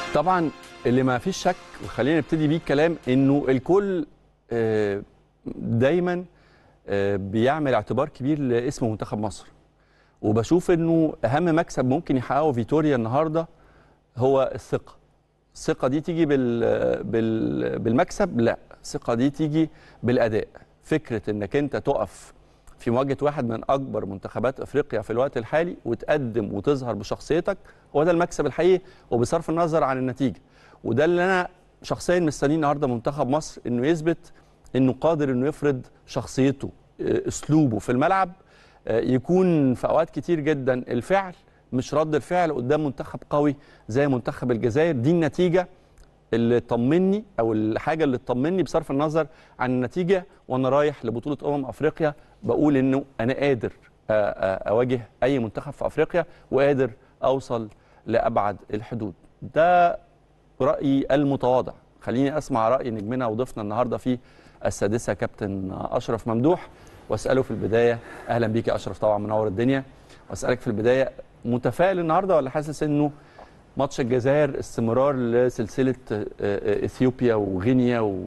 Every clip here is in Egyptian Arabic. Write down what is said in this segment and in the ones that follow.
طبعا اللي ما فيش شك وخلينا نبتدي بيه الكلام انه الكل آه، دايما آه، بيعمل اعتبار كبير لاسم منتخب مصر وبشوف انه اهم مكسب ممكن يحققه فيتوريا النهارده هو الثقه الثقه دي تيجي بال بال بالمكسب لا الثقه دي تيجي بالاداء فكره انك انت تقف في مواجهه واحد من اكبر منتخبات افريقيا في الوقت الحالي وتقدم وتظهر بشخصيتك هو ده المكسب الحقيقي وبصرف النظر عن النتيجه وده اللي انا شخصيا مستنيه النهارده منتخب مصر انه يثبت انه قادر انه يفرض شخصيته آه، اسلوبه في الملعب آه، يكون في اوقات كتير جدا الفعل مش رد الفعل قدام منتخب قوي زي منتخب الجزائر دي النتيجه اللي طمني او الحاجه اللي تطمني بصرف النظر عن النتيجه وانا رايح لبطوله امم افريقيا بقول انه انا قادر آه، آه، اواجه اي منتخب في افريقيا وقادر اوصل لابعد الحدود ده رايي المتواضع خليني اسمع راي نجمنا وضيفنا النهارده في السادسه كابتن اشرف ممدوح واساله في البدايه اهلا بيك يا اشرف طبعا منور الدنيا واسالك في البدايه متفائل النهارده ولا حاسس انه ماتش الجزائر استمرار لسلسله آه، آه، اثيوبيا وغينيا و-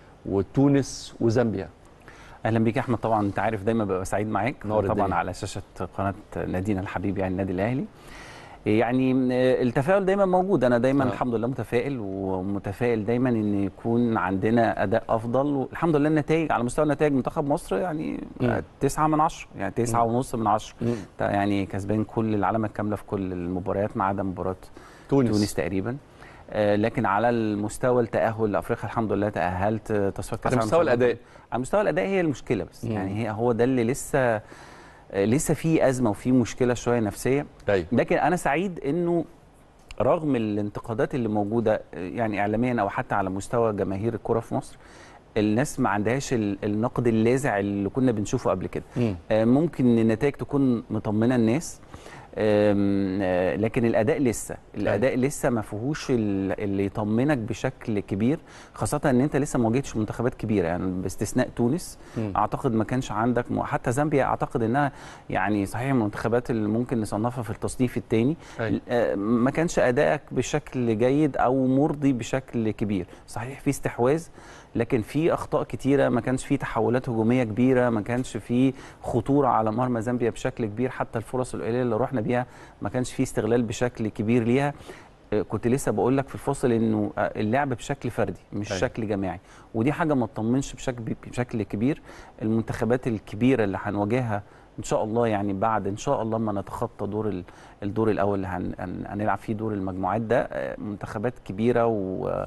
وتونس وزامبيا اهلا بيك يا احمد طبعا انت عارف دايما ببقى سعيد معاك نور طبعا الدنيا. على شاشه قناه نادينا الحبيب يعني النادي الاهلي يعني آه، التفاؤل دايما موجود انا دايما آه. الحمد لله متفائل ومتفائل دايما ان يكون عندنا اداء افضل والحمد لله النتائج على مستوى نتائج منتخب مصر يعني مم. آه، تسعة من عشرة يعني تسعة ونص من عشرة مم. انت يعني كسبان كل العلامه الكامله في كل المباريات ما عدا مباراه تونس, تونس تقريبا آه، لكن على المستوى التاهل لافريقيا الحمد لله تاهلت آه، تصفيات كاس على العالم مستوى إن شاء الله. الاداء على مستوى الاداء هي المشكله بس مم. يعني هي هو ده اللي لسه آه، لسه في ازمه وفي مشكله شويه نفسيه ايوه لكن انا سعيد انه رغم الانتقادات اللي موجوده آه، يعني اعلاميا او حتى على مستوى جماهير الكره في مصر الناس ما عندهاش ال- النقد اللاذع اللي كنا بنشوفه قبل كده مم. آه، ممكن النتائج تكون مطمنه الناس آم، آه، لكن الاداء لسه الاداء لسه ما فيهوش ال- اللي يطمنك بشكل كبير خاصه ان انت لسه ما واجهتش منتخبات كبيره يعني باستثناء تونس مم. اعتقد ما كانش عندك م- حتى زامبيا اعتقد انها يعني صحيح من المنتخبات اللي ممكن نصنفها في التصنيف الثاني أيوة. ما كانش ادائك بشكل جيد او مرضي بشكل كبير صحيح في استحواذ لكن في اخطاء كتيره ما كانش في تحولات هجوميه كبيره ما كانش في خطوره على مرمى زامبيا بشكل كبير حتى الفرص القليله اللي رحنا بيها ما كانش في استغلال بشكل كبير ليها آه، كنت لسه بقول لك في الفصل انه آه، اللعب بشكل فردي مش أيوة. شكل جماعي ودي حاجه ما تطمنش بشكل بشكل كبير المنتخبات الكبيره اللي هنواجهها ان شاء الله يعني بعد ان شاء الله ما نتخطى دور ال- الدور الاول اللي هن هن- هنلعب فيه دور المجموعات ده آه، منتخبات كبيره و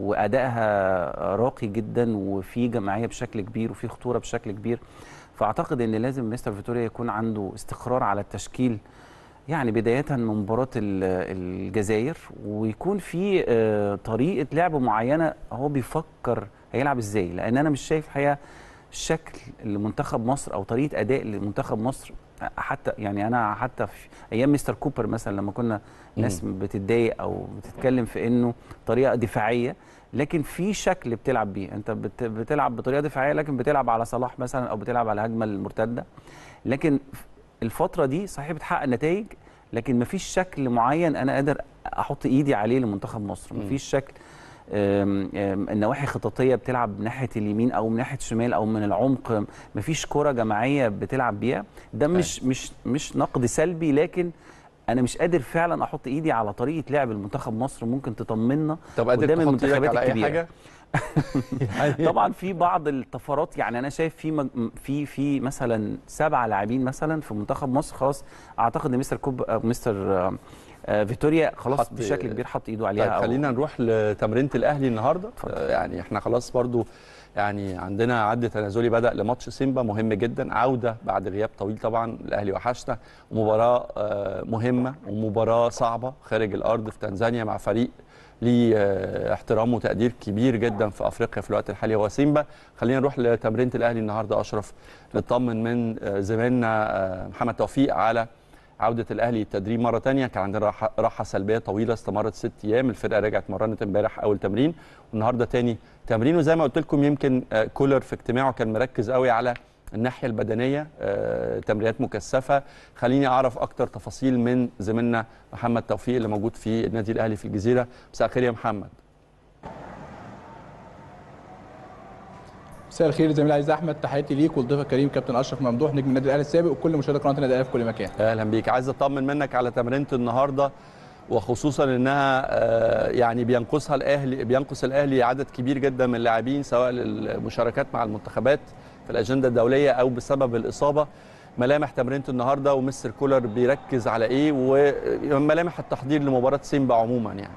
وادائها راقي جدا وفي جماعيه بشكل كبير وفي خطوره بشكل كبير فاعتقد ان لازم مستر فيتوريا يكون عنده استقرار على التشكيل يعني بدايه من مباراه ال- الجزائر ويكون في آه، طريقه لعب معينه هو بيفكر هيلعب ازاي لان انا مش شايف حقيقه شكل لمنتخب مصر او طريقه اداء لمنتخب مصر حتى يعني انا حتى في ايام مستر كوبر مثلا لما كنا ناس بتتضايق او بتتكلم في انه طريقه دفاعيه لكن في شكل بتلعب بيه انت بت- بتلعب بطريقه دفاعيه لكن بتلعب على صلاح مثلا او بتلعب على هجمه المرتده لكن الفتره دي صحيح بتحقق نتائج لكن مفيش شكل معين انا قادر احط ايدي عليه لمنتخب مصر مم. مفيش شكل آم، آم، النواحي الخططيه بتلعب من ناحيه اليمين او من ناحيه الشمال او من العمق مفيش كره جماعيه بتلعب بيها ده مش مش مش نقد سلبي لكن انا مش قادر فعلا احط ايدي على طريقه لعب المنتخب مصر ممكن تطمنا طب قادر قدام تحط ايدك المنتخبات على اي الكبيرة. حاجه يعني طبعا في بعض الطفرات يعني انا شايف في مج... في في مثلا سبعه لاعبين مثلا في منتخب مصر خلاص اعتقد ان مستر كوب آه، مستر آه، آه، فيتوريا خلاص حط- بشكل كبير حط ايده عليها طيب أو- خلينا نروح لتمرينه الاهلي النهارده اتفضل. آه، يعني احنا خلاص برضو يعني عندنا عد تنازلي بدا لماتش سيمبا مهم جدا عوده بعد غياب طويل طبعا الاهلي وحشنا ومباراه آه، مهمه ومباراه صعبه خارج الارض في تنزانيا مع فريق ليه آه، احترام وتقدير كبير جدا في افريقيا في الوقت الحالي هو سيمبا خلينا نروح لتمرينه الاهلي النهارده اشرف نطمن من آه، زميلنا آه، محمد توفيق على عودة الأهلي التدريب مرة تانية كان عندنا راحة, راحة سلبية طويلة استمرت ست أيام الفرقة رجعت مرنت امبارح أول تمرين والنهاردة تاني تمرين وزي ما قلت لكم يمكن آه، كولر في اجتماعه كان مركز قوي على الناحيه البدنيه آه، تمرينات مكثفه خليني اعرف اكتر تفاصيل من زميلنا محمد توفيق اللي موجود في النادي الاهلي في الجزيره مساء الخير يا محمد مساء الخير زميلي عزيز احمد تحياتي ليك ولضيفك الكريم كابتن اشرف ممدوح نجم النادي الاهلي السابق وكل مشاهدي قناه النادي الاهلي في كل مكان اهلا بيك عايز اطمن منك على تمرينه النهارده وخصوصا انها آه، يعني بينقصها الاهلي بينقص الاهلي عدد كبير جدا من اللاعبين سواء للمشاركات مع المنتخبات في الاجنده الدوليه او بسبب الاصابه ملامح تمرينه النهارده ومستر كولر بيركز على ايه وملامح التحضير لمباراه سيمبا عموما يعني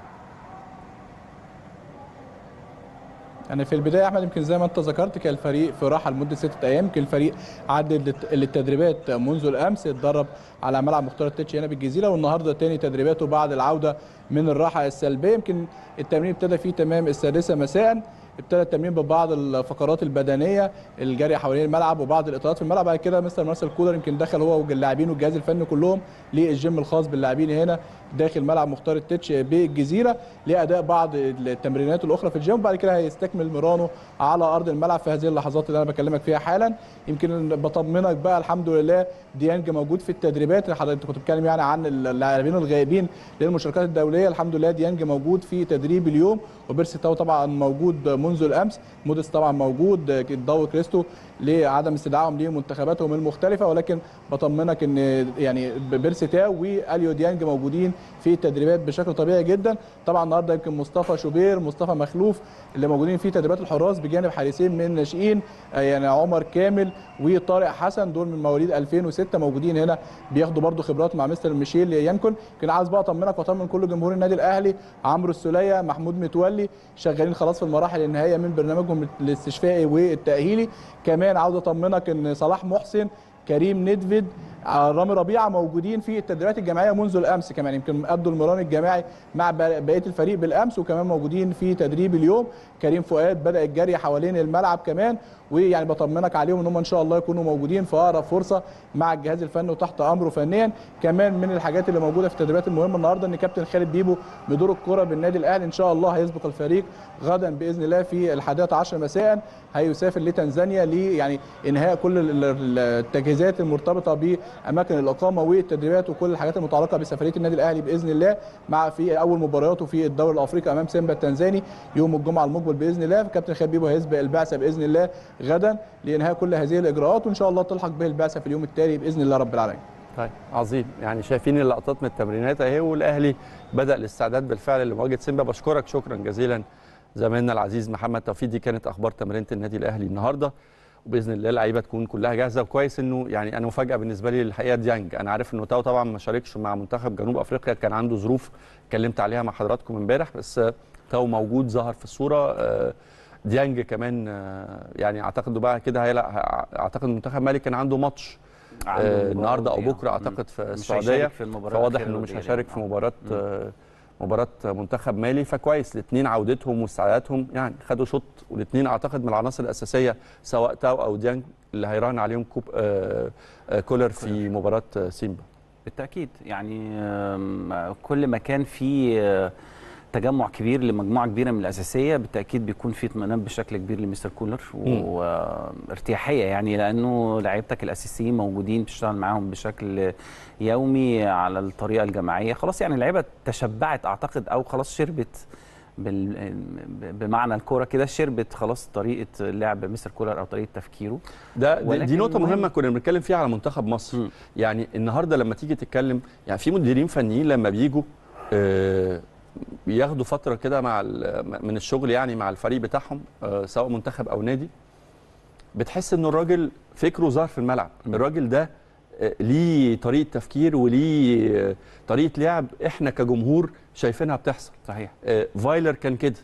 يعني في البدايه يا احمد يمكن زي ما انت ذكرت كان الفريق في راحه لمده ستة ايام يمكن الفريق عدد للتدريبات منذ الامس اتدرب على ملعب مختار التتش هنا بالجزيره والنهارده تاني تدريباته بعد العوده من الراحه السلبيه يمكن التمرين ابتدى فيه تمام السادسه مساء ابتدى التمرين ببعض الفقرات البدنيه الجري حوالين الملعب وبعض الاطارات في الملعب بعد كده مستر مارسيل كولر يمكن دخل هو واللاعبين والجهاز الفني كلهم للجيم الخاص باللاعبين هنا داخل ملعب مختار التتش بالجزيره لاداء بعض التمرينات الاخرى في الجيم وبعد كده هيستكمل ميرانو على ارض الملعب في هذه اللحظات اللي انا بكلمك فيها حالا يمكن بطمنك بقى الحمد لله ديانج موجود في التدريبات حضرتك كنت بتتكلم يعني عن اللاعبين الغائبين للمشاركات الدوليه الحمد لله ديانج موجود في تدريب اليوم وبيرسي تاو طبعا موجود منذ الامس موديس طبعا موجود ضو كريستو لعدم استدعائهم لمنتخباتهم المختلفه ولكن بطمنك ان يعني بيرسي تاو واليو ديانج موجودين في التدريبات بشكل طبيعي جدا طبعا النهارده يمكن مصطفى شوبير مصطفى مخلوف اللي موجودين في تدريبات الحراس بجانب حارسين من الناشئين يعني عمر كامل وطارق حسن دول من مواليد 2006 موجودين هنا بياخدوا برده خبرات مع مستر ميشيل يانكون يمكن عايز بقى اطمنك واطمن كل جمهور النادي الاهلي عمرو السوليه محمود متولي شغالين خلاص في المراحل النهائيه من برنامجهم الاستشفائي والتاهيلي كمان عاوز اطمنك ان صلاح محسن كريم ندفيد رامي ربيعه موجودين في التدريبات الجماعيه منذ الامس كمان يمكن ادوا المران الجماعي مع بقيه الفريق بالامس وكمان موجودين في تدريب اليوم كريم فؤاد بدا الجري حوالين الملعب كمان ويعني بطمنك عليهم ان هم ان شاء الله يكونوا موجودين في اقرب فرصه مع الجهاز الفني وتحت امره فنيا كمان من الحاجات اللي موجوده في التدريبات المهمه النهارده ان كابتن خالد بيبو بدور الكره بالنادي الاهلي ان شاء الله هيسبق الفريق غدا باذن الله في الحادية عشر مساء هيسافر لتنزانيا لي يعني انهاء كل التجهيزات المرتبطه باماكن الاقامه والتدريبات وكل الحاجات المتعلقه بسفريه النادي الاهلي باذن الله مع في اول مبارياته في الدوري الافريقي امام سيمبا التنزاني يوم الجمعه المقبل باذن الله كابتن خالد بيبو هيسبق البعثه باذن الله غدا لانهاء كل هذه الاجراءات وان شاء الله تلحق به البعثه في اليوم التالي باذن الله رب العالمين. طيب عظيم يعني شايفين اللقطات من التمرينات اهي والاهلي بدا الاستعداد بالفعل لمواجهه سيمبا بشكرك شكرا جزيلا زميلنا العزيز محمد توفيق دي كانت اخبار تمرينه النادي الاهلي النهارده وباذن الله اللعيبه تكون كلها جاهزه وكويس انه يعني انا مفاجاه بالنسبه لي الحقيقه ديانج انا عارف انه تاو طبعا ما شاركش مع منتخب جنوب افريقيا كان عنده ظروف اتكلمت عليها مع حضراتكم امبارح بس تاو موجود ظهر في الصوره ديانج كمان يعني اعتقد بقى كده هيلعب اعتقد منتخب مالي كان عنده ماتش آه النهارده او بكره اعتقد في السعوديه فواضح انه مش هيشارك في مباراه آه مباراه منتخب مالي فكويس الاثنين عودتهم واستعداداتهم يعني خدوا شوط والاثنين اعتقد من العناصر الاساسيه سواء تاو او ديانج اللي هيراهن عليهم كوب آه آه كولر في مباراه سيمبا بالتاكيد يعني كل ما كان في تجمع كبير لمجموعه كبيره من الاساسيه بالتاكيد بيكون في اطمئنان بشكل كبير لمستر كولر وارتياحيه يعني لانه لعيبتك الاساسيين موجودين بتشتغل معاهم بشكل يومي على الطريقه الجماعيه خلاص يعني اللعيبه تشبعت اعتقد او خلاص شربت بال... بمعنى الكوره كده شربت خلاص طريقه لعب مستر كولر او طريقه تفكيره ده دي نقطه مهمه كنا بنتكلم فيها على منتخب مصر م. يعني النهارده لما تيجي تتكلم يعني في مديرين فنيين لما بيجوا آه بياخدوا فتره كده مع من الشغل يعني مع الفريق بتاعهم سواء منتخب او نادي بتحس ان الراجل فكره ظهر في الملعب الراجل ده ليه طريقه تفكير وليه طريقه لعب احنا كجمهور شايفينها بتحصل صحيح آه فايلر كان كده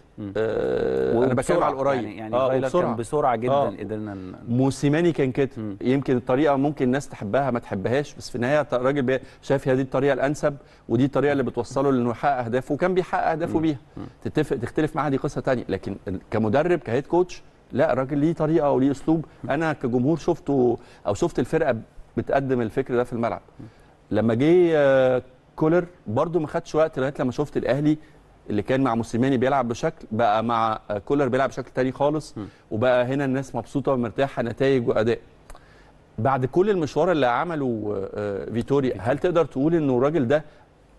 آه انا بتكلم على القريب يعني, يعني آه فايلر كان بسرعه جدا آه قدرنا موسيماني كان كده يمكن الطريقه ممكن الناس تحبها ما تحبهاش بس في النهايه الراجل شايف هي دي الطريقه الانسب ودي الطريقه اللي بتوصله لانه يحقق اهدافه وكان بيحقق اهدافه بيها تتفق تختلف معاها دي قصه ثانيه لكن كمدرب كهيد كوتش لا الراجل ليه طريقه وليه اسلوب انا كجمهور شفته او شفت الفرقه بتقدم الفكر ده في الملعب لما جه كولر برده ما خدش وقت لغايه لما شفت الاهلي اللي كان مع موسيماني بيلعب بشكل بقى مع كولر بيلعب بشكل تاني خالص م. وبقى هنا الناس مبسوطه ومرتاحه نتائج واداء بعد كل المشوار اللي عمله آه، فيتوريا هل تقدر تقول انه الراجل ده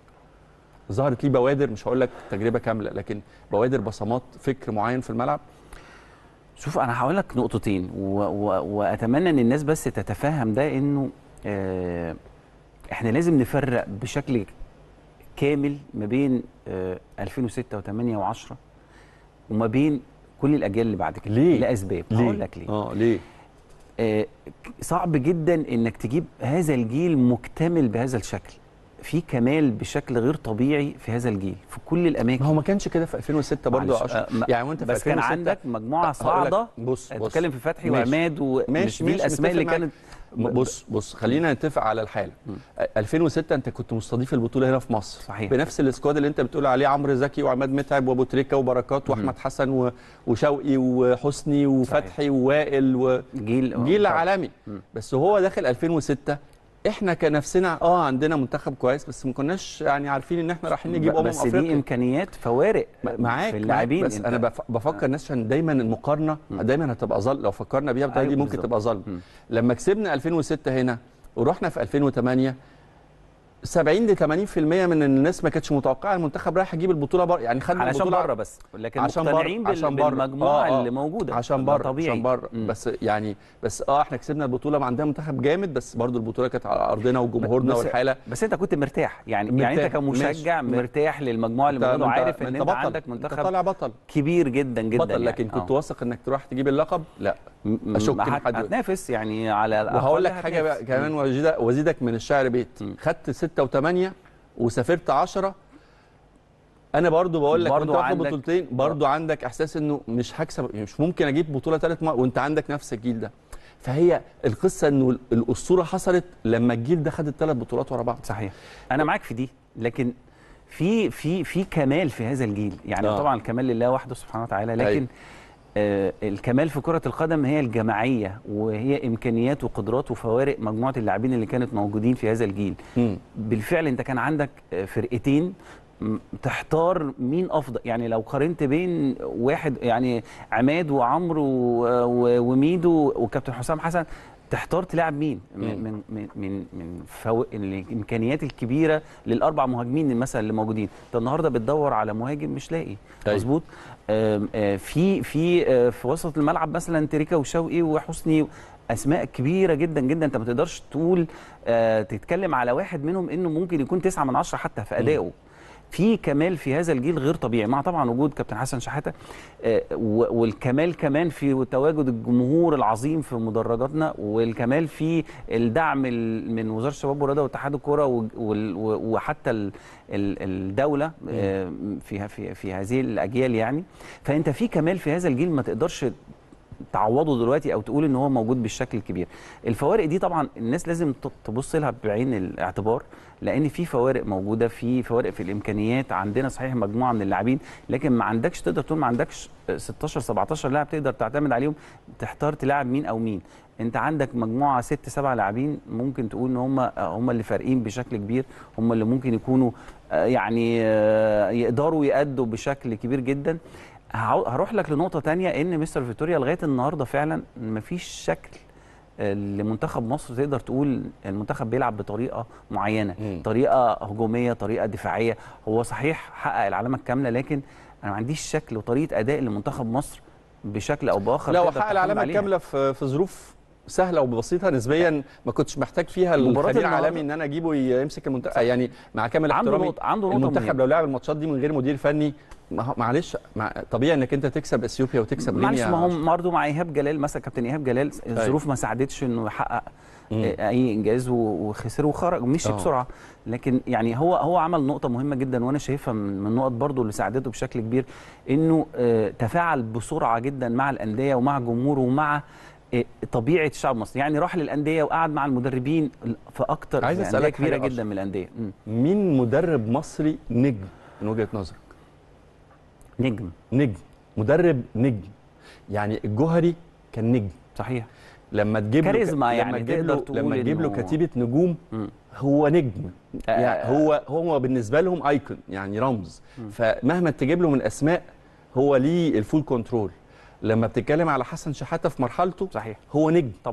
ظهرت ليه بوادر مش هقول لك تجربه كامله لكن بوادر بصمات فكر معين في الملعب شوف انا هقول لك نقطتين و... و... واتمنى ان الناس بس تتفهم ده انه آه احنا لازم نفرق بشكل كامل ما بين آه 2006 و8 و10 وما بين كل الاجيال اللي بعد كده ليه؟ لاسباب هقول لك ليه اه ليه آه صعب جدا انك تجيب هذا الجيل مكتمل بهذا الشكل في كمال بشكل غير طبيعي في هذا الجيل في كل الاماكن ما هو ما كانش كده في 2006 برضه يا معلش، اشرف آه، ما- يعني وانت في بس كان 2006 عندك مجموعه هقول لك، صاعده بص بص بتتكلم في فتحي ماشي. وعماد ومش ماشي دي ماشي الاسماء اللي متفق معاك. كانت بص بص خلينا نتفق على الحاله 2006 انت كنت مستضيف البطوله هنا في مصر صحيح. بنفس السكواد اللي انت بتقول عليه عمرو زكي وعماد متعب وابو تريكه وبركات واحمد حسن و- وشوقي وحسني وفتحي ووائل و... جيل جيل طبعاً. عالمي مم. بس هو داخل 2006 احنا كنفسنا اه عندنا منتخب كويس بس ما كناش يعني عارفين ان احنا رايحين نجيب ب- امم بس دي افريقيا امكانيات فوارق م- معاك في معاك اللاعبين بس أنت- انا بف- بفكر الناس عشان دايما المقارنه دايما هتبقى ظلم لو فكرنا بيها بالطريقه دي أيوة ممكن بالظبط. تبقى ظلم مم. لما كسبنا 2006 هنا ورحنا في 2008 70 ل 80% من الناس ما كانتش متوقعه المنتخب رايح يجيب البطوله بره يعني خدنا علشان البطوله بره بس لكن عشان بره- مقتنعين بال- عشان بره. بالمجموعه آه، آه. اللي موجوده عشان ده بره طبيعي عشان بره مم. بس يعني بس اه احنا كسبنا البطوله ما عندنا منتخب جامد بس برضو البطوله كانت على ارضنا وجمهورنا بس- والحاله بس انت كنت مرتاح يعني يعني انت مرتاح، كمشجع ماشي. مرتاح للمجموعه اللي أنت- موجوده ما أنت- وعارف ما ان أنت انت بطل. عندك أنت منتخب طالع بطل كبير جدا جدا بطل يعني. لكن كنت آه. واثق انك تروح تجيب اللقب لا م- أشك م- إن هت- حد- هتنافس يعني على الأقل وهقول لك حاجه بقى هتنافس. كمان وزيدك وزيدك من الشعر بيت مم. خدت 6 و8 وسافرت 10 انا برضو بقول لك برضو وانت واخد عندك- بطولتين برضو عندك احساس انه مش هكسب مش ممكن اجيب بطوله ثالث مره وانت عندك نفس الجيل ده فهي القصه انه الاسطوره حصلت لما الجيل ده خد الثلاث بطولات ورا بعض صحيح انا معاك في دي لكن في في في كمال في هذا الجيل يعني آه. طبعا الكمال لله وحده سبحانه وتعالى لكن أيوة. آه الكمال في كرة القدم هي الجماعية وهي إمكانيات وقدرات وفوارق مجموعة اللاعبين اللي كانت موجودين في هذا الجيل مم. بالفعل أنت كان عندك آه، فرقتين م- تحتار مين افضل يعني لو قارنت بين واحد يعني عماد وعمرو و- و- وميدو وكابتن حسام حسن تحتار تلعب مين من مم. من من من, من فو... الامكانيات الكبيره للاربع مهاجمين مثلا اللي موجودين انت النهارده بتدور على مهاجم مش لاقي أيوة. مظبوط آم، آه، في في آه، في وسط الملعب مثلا تريكا وشوقي وحسني اسماء كبيره جدا جدا انت ما تقدرش تقول آه، تتكلم على واحد منهم انه ممكن يكون تسعة من عشرة حتى في ادائه في كمال في هذا الجيل غير طبيعي مع طبعا وجود كابتن حسن شحاته آه، و- والكمال كمان في تواجد الجمهور العظيم في مدرجاتنا والكمال في الدعم ال- من وزاره الشباب والرياضه واتحاد الكوره وال- وال- وحتى ال- ال- الدوله آه، في في في هذه الاجيال يعني فانت في كمال في هذا الجيل ما تقدرش تعوضه دلوقتي او تقول ان هو موجود بالشكل الكبير الفوارق دي طبعا الناس لازم ت- تبص لها بعين الاعتبار لان في فوارق موجوده في فوارق في الامكانيات عندنا صحيح مجموعه من اللاعبين لكن ما عندكش تقدر تقول ما عندكش 16 17 لاعب تقدر تعتمد عليهم تحتار تلاعب مين او مين انت عندك مجموعه ست سبع لاعبين ممكن تقول ان هم هم اللي فارقين بشكل كبير هم اللي ممكن يكونوا آه، يعني آه، يقدروا يأدوا بشكل كبير جدا هعو- هروح لك لنقطة تانية إن مستر فيتوريا لغاية النهاردة فعلا مفيش شكل آه، لمنتخب مصر تقدر تقول المنتخب بيلعب بطريقة معينة مم. طريقة هجومية طريقة دفاعية هو صحيح حقق العلامة الكاملة لكن أنا ما عنديش شكل وطريقة أداء لمنتخب مصر بشكل أو بآخر لا تقدر وحقق تعتمد العلامه عليها. الكامله في في ظروف سهله وبسيطه نسبيا ما كنتش محتاج فيها مباراة الخبير النهاردة- العالمي ان انا اجيبه يمسك المنتخب يعني مع كامل عنده احترامي نقطة عنده نقطة المنتخب مهمة. لو لعب الماتشات دي من غير مدير فني ما هو- معلش مع طبيعي انك انت تكسب اثيوبيا وتكسب معلش غينيا ما هو برضه مع ايهاب جلال مثلا كابتن ايهاب جلال الظروف ما ساعدتش انه يحقق مم. آه، اي انجاز و- وخسر وخرج ومشي آه. بسرعه لكن يعني هو هو عمل نقطه مهمه جدا وانا شايفها من من النقط برضه اللي ساعدته بشكل كبير انه آه، تفاعل بسرعه جدا مع الانديه ومع جمهوره ومع آه، طبيعه الشعب المصري يعني راح للانديه وقعد مع المدربين في اكتر عايز في أسألك أندية كبيره حاجة جدا أشرف. من الانديه مم. مين مدرب مصري نجم من وجهه نظرك نجم نجم مدرب نجم يعني الجوهري كان نجم صحيح لما تجيب له كاريزما لما يعني تجيب تقدر له تقول لما تجيب له إنه- كتيبه نجوم مم. هو نجم آه، يعني هو هو بالنسبه لهم ايكون يعني رمز فمهما تجيب له من اسماء هو ليه الفول كنترول لما بتتكلم على حسن شحاته في مرحلته صحيح هو نجم طبعا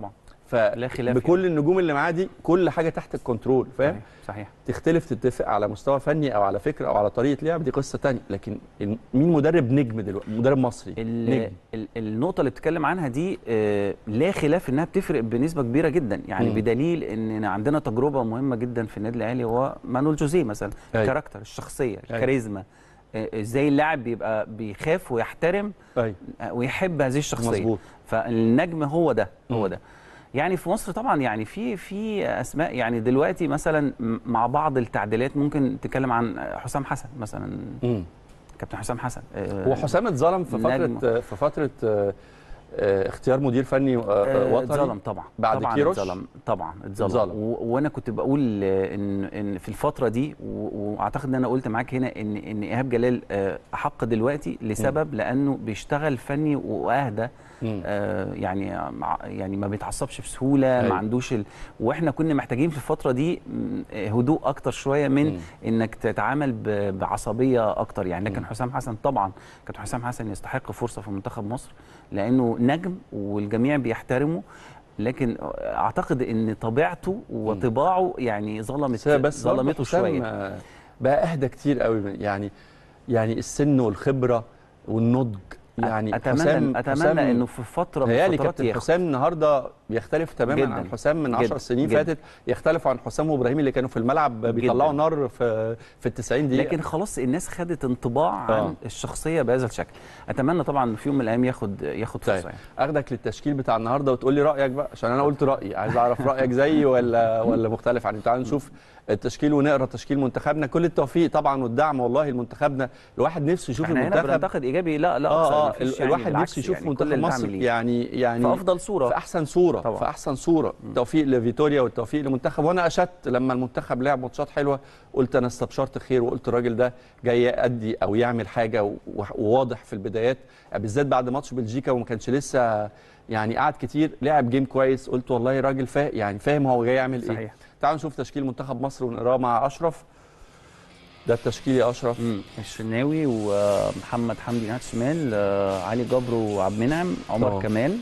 لا خلاف فبكل النجوم اللي معاه دي كل حاجه تحت الكنترول فاهم صحيح, صحيح. تختلف تتفق على مستوى فني او على فكره او على طريقه لعب دي قصه تانية لكن ال- مين مدرب نجم دلوقتي مدرب مصري ال- نجم ال- النقطة اللي بتتكلم عنها دي آه، لا خلاف انها بتفرق بنسبة كبيرة جدا يعني مم. بدليل ان عندنا تجربة مهمة جدا في النادي الاهلي هو مانويل جوزيه مثلا أيوة. الكاركتر الشخصية أيوة. الكاريزما آه، ازاي اللاعب بيبقى بيخاف ويحترم ايوه آه، ويحب هذه الشخصية مظبوط فالنجم هو ده هو مم. ده يعني في مصر طبعا يعني في في اسماء يعني دلوقتي مثلا م- مع بعض التعديلات ممكن تتكلم عن حسام حسن مثلا مم. كابتن حسام حسن آه، هو حسام اتظلم في نجم. فتره في فتره آه، آه، اختيار مدير فني آه، آه، وطني اتظلم طبعا بعد طبعا كيروش؟ اتظلم طبعا اتظلم اتظلم. و- وانا كنت بقول آه، ان ان في الفتره دي و- واعتقد ان انا قلت معاك هنا ان ان ايهاب جلال آه، احق دلوقتي لسبب لانه بيشتغل فني واهدى مم. آه، يعني مع- يعني ما بيتعصبش بسهوله أيوة. ما عندوش ال... واحنا كنا محتاجين في الفتره دي م، آه، هدوء اكتر شويه من مم. انك تتعامل ب- بعصبيه اكتر يعني لكن مم. حسام حسن طبعا كابتن حسام حسن يستحق فرصه في منتخب مصر لانه نجم والجميع بيحترمه لكن اعتقد ان طبيعته وطباعه يعني ظلمت بس بس برضه ظلمته حسام، شويه آه، بقى اهدى كتير قوي يعني يعني السن والخبره والنضج يعني اتمنى حسام اتمنى حسام انه في فتره من تهيألي الفترات كابتن ياخد حسام النهارده بيختلف تماما جداً. عن حسام من 10 جداً. سنين جداً. فاتت يختلف عن حسام وابراهيم اللي كانوا في الملعب بيطلعوا جداً. نار في في ال 90 دقيقه لكن خلاص الناس خدت انطباع آه. عن الشخصيه بهذا الشكل اتمنى طبعا في يوم من الايام ياخد ياخد طيب. فرصه يعني. اخدك للتشكيل بتاع النهارده وتقول لي رايك بقى عشان انا قلت رايي عايز اعرف رايك زيي ولا ولا مختلف عني تعال نشوف التشكيل ونقرا تشكيل منتخبنا كل التوفيق طبعا والدعم والله لمنتخبنا الواحد نفسه يشوف احنا هنا المنتخب بننتقد ايجابي لا لا اه اه أقصى، مفيش ال- الواحد بالعكس نفسه يشوف يعني كل منتخب الدعم مصر ليه. يعني يعني في افضل صوره في احسن صوره طبعا. في احسن صوره التوفيق لفيتوريا والتوفيق للمنتخب وانا اشدت لما المنتخب لعب ماتشات حلوه قلت انا استبشرت خير وقلت الراجل ده جاي يأدي او يعمل حاجه و- وواضح في البدايات بالذات بعد ماتش بلجيكا وما كانش لسه يعني قعد كتير لعب جيم كويس قلت والله راجل فا يعني فاهم هو جاي يعمل ايه صحيح تعالوا نشوف تشكيل منتخب مصر ونقراه مع اشرف ده التشكيل يا اشرف مم. الشناوي ومحمد حمدي ناحيه الشمال آه، علي جبر وعبد المنعم عمر طبعا. كمال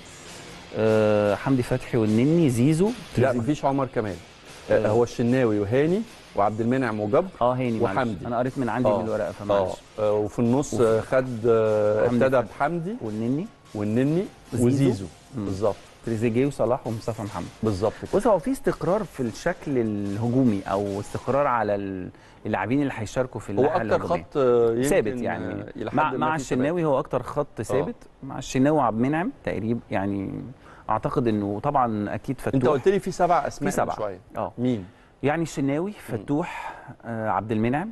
آه، حمدي فتحي والنني زيزو لا مفيش عمر كمال آه، هو الشناوي وهاني وعبد المنعم وجبر اه هاني معلش. وحمدي. انا قريت من عندي آه. من الورقه اه فمعلش آه، وفي النص وف- آه، خد آه، حمدي ابتدى فتحي. بحمدي والنني والنني وزيزو. وزيزو مم. بالظبط تريزيجيه وصلاح ومصطفى محمد بالظبط كده بص هو في استقرار في الشكل الهجومي او استقرار على ال- اللاعبين اللي هيشاركوا في هو الناحيه اكتر الهجوميه خط آه، يمكن ثابت آه، يعني إلى حد مع ما مع في الشناوي هو اكتر خط ثابت مع الشناوي وعبد المنعم تقريبا يعني اعتقد انه طبعا اكيد فتوح انت قلت لي في سبع اسماء في من سبعة. شويه اه مين يعني الشناوي فتوح آه عبد المنعم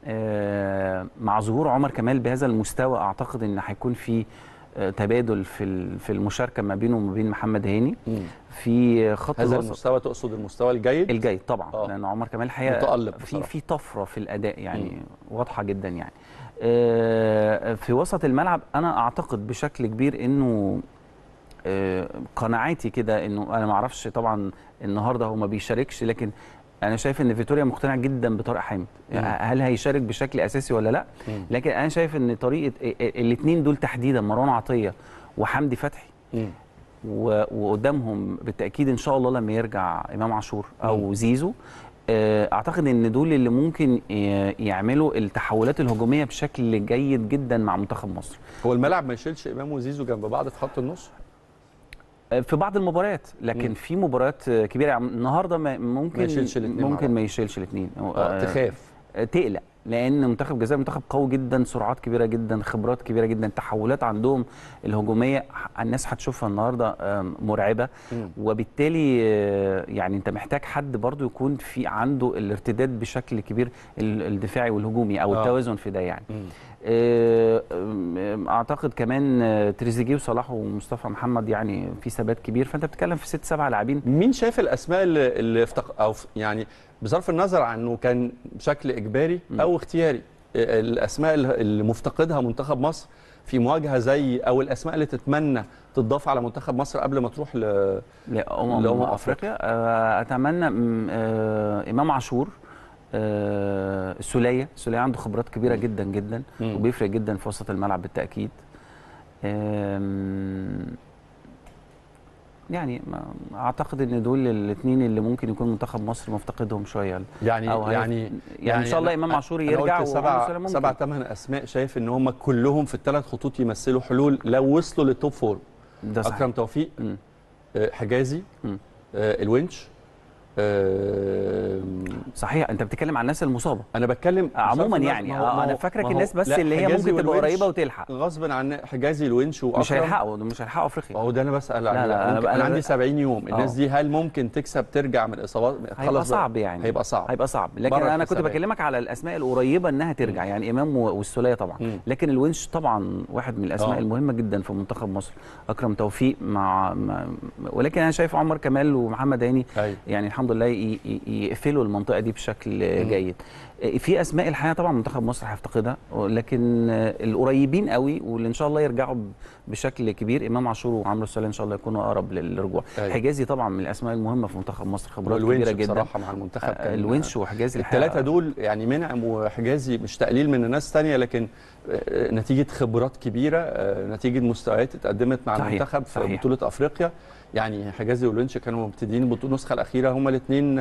آه مع ظهور عمر كمال بهذا المستوى اعتقد ان هيكون في آه تبادل في ال- في المشاركه ما بينه وما بين محمد هاني مم. في خط هذا الوسط المستوى تقصد المستوى الجيد الجيد طبعا آه. لان عمر كمال الحقيقه متألق في بصراحة. في طفره في الاداء يعني واضحه جدا يعني آه، في وسط الملعب انا اعتقد بشكل كبير انه آه، قناعاتي كده انه انا ما اعرفش طبعا النهارده هو ما بيشاركش لكن انا شايف ان فيتوريا مقتنع جدا بطارق حامد مم. هل هيشارك بشكل اساسي ولا لا مم. لكن انا شايف ان طريقه الاثنين دول تحديدا مروان عطيه وحمدي فتحي مم. و- وقدامهم بالتاكيد ان شاء الله لما يرجع امام عاشور او زيزو آه، اعتقد ان دول اللي ممكن ي- يعملوا التحولات الهجوميه بشكل جيد جدا مع منتخب مصر هو الملعب ما يشيلش امام وزيزو جنب بعض في خط النص آه، في بعض المباريات لكن مم. في مباريات آه، كبيره يعني النهارده ما- ممكن ما يشيلش الاتنين مع ممكن بعض. ما يشيلش الاثنين آه، تخاف تقلق لان منتخب الجزائر منتخب قوي جدا سرعات كبيره جدا خبرات كبيره جدا تحولات عندهم الهجوميه ح- الناس هتشوفها النهارده آم، مرعبه مم. وبالتالي آه، يعني انت محتاج حد برضو يكون في عنده الارتداد بشكل كبير ال- الدفاعي والهجومي او آه. التوازن في ده يعني مم. آه، آم، اعتقد كمان آه، تريزيجيه وصلاح ومصطفى محمد يعني في ثبات كبير فانت بتتكلم في ست سبع لاعبين مين شايف الاسماء اللي, اللي افتق... او ف- يعني بصرف النظر عن انه كان بشكل اجباري مم. او اختياري آه، الاسماء اللي- اللي مفتقدها منتخب مصر في مواجهه زي او الاسماء اللي تتمنى تضاف على منتخب مصر قبل ما تروح ل... لأمم لأمم أفريقيا آه، أتمنى م- آه، إمام عاشور آه، السولية السولية عنده خبرات كبيرة جدا جدا مم. وبيفرق جدا في وسط الملعب بالتأكيد آم، يعني ما اعتقد ان دول الاثنين اللي ممكن يكون منتخب مصر مفتقدهم شويه يعني أو هيف- يعني يعني, ان شاء الله أنا- امام عاشور أنا يرجع قلت وعمرو سبع سلام ممكن. سبع ثمان اسماء شايف ان هم كلهم في الثلاث خطوط يمثلوا حلول لو وصلوا للتوب فور ده صحيح اكرم توفيق مم. آه، حجازي مم. آه، الونش آه، صحيح انت بتتكلم عن الناس المصابه انا بتكلم عموما مش عارف يعني ما هو- آه، ما انا هو- فاكرك ما هو- الناس بس لا، اللي هي حجازي ممكن تبقى والونش قريبه وتلحق غصب عن حجازي الونش واكرم مش هيلحقوا مش هيلحقوا افريقيا هو ده انا بسال لا، عليه لا، أنا ممكن- بقى- انا أنا عندي بقى- 70 يوم الناس آه. دي هل ممكن تكسب ترجع من الاصابات هيبقى خلاص بقى. صعب يعني هيبقى صعب هيبقى صعب لكن بره انا كنت الحسابات. بكلمك على الاسماء القريبه انها ترجع يعني امام و- والسوليه طبعا مم. لكن الونش طبعا واحد من الاسماء آه. المهمه جدا في منتخب مصر اكرم توفيق مع, مع ولكن انا شايف عمر كمال ومحمد هاني أيوة. يعني الحمد لله ي- ي- يقفلوا المنطقه دي بشكل جيد في اسماء الحقيقه طبعا منتخب مصر هيفتقدها لكن القريبين قوي واللي ان شاء الله يرجعوا ب- بشكل كبير امام عاشور وعمرو السوليه ان شاء الله يكونوا اقرب للرجوع أيوة. حجازي طبعا من الاسماء المهمه في منتخب مصر خبرات والونش كبيره جدا بصراحه مع المنتخب آه، كان- الونش وحجازي الثلاثه الحقيقة- دول يعني منعم وحجازي مش تقليل من الناس تانية لكن آه، نتيجه خبرات كبيره آه، نتيجه مستويات اتقدمت مع صحيح، المنتخب في صحيح. بطوله افريقيا يعني حجازي والونش كانوا مبتدئين البطوله النسخه الاخيره هما الاثنين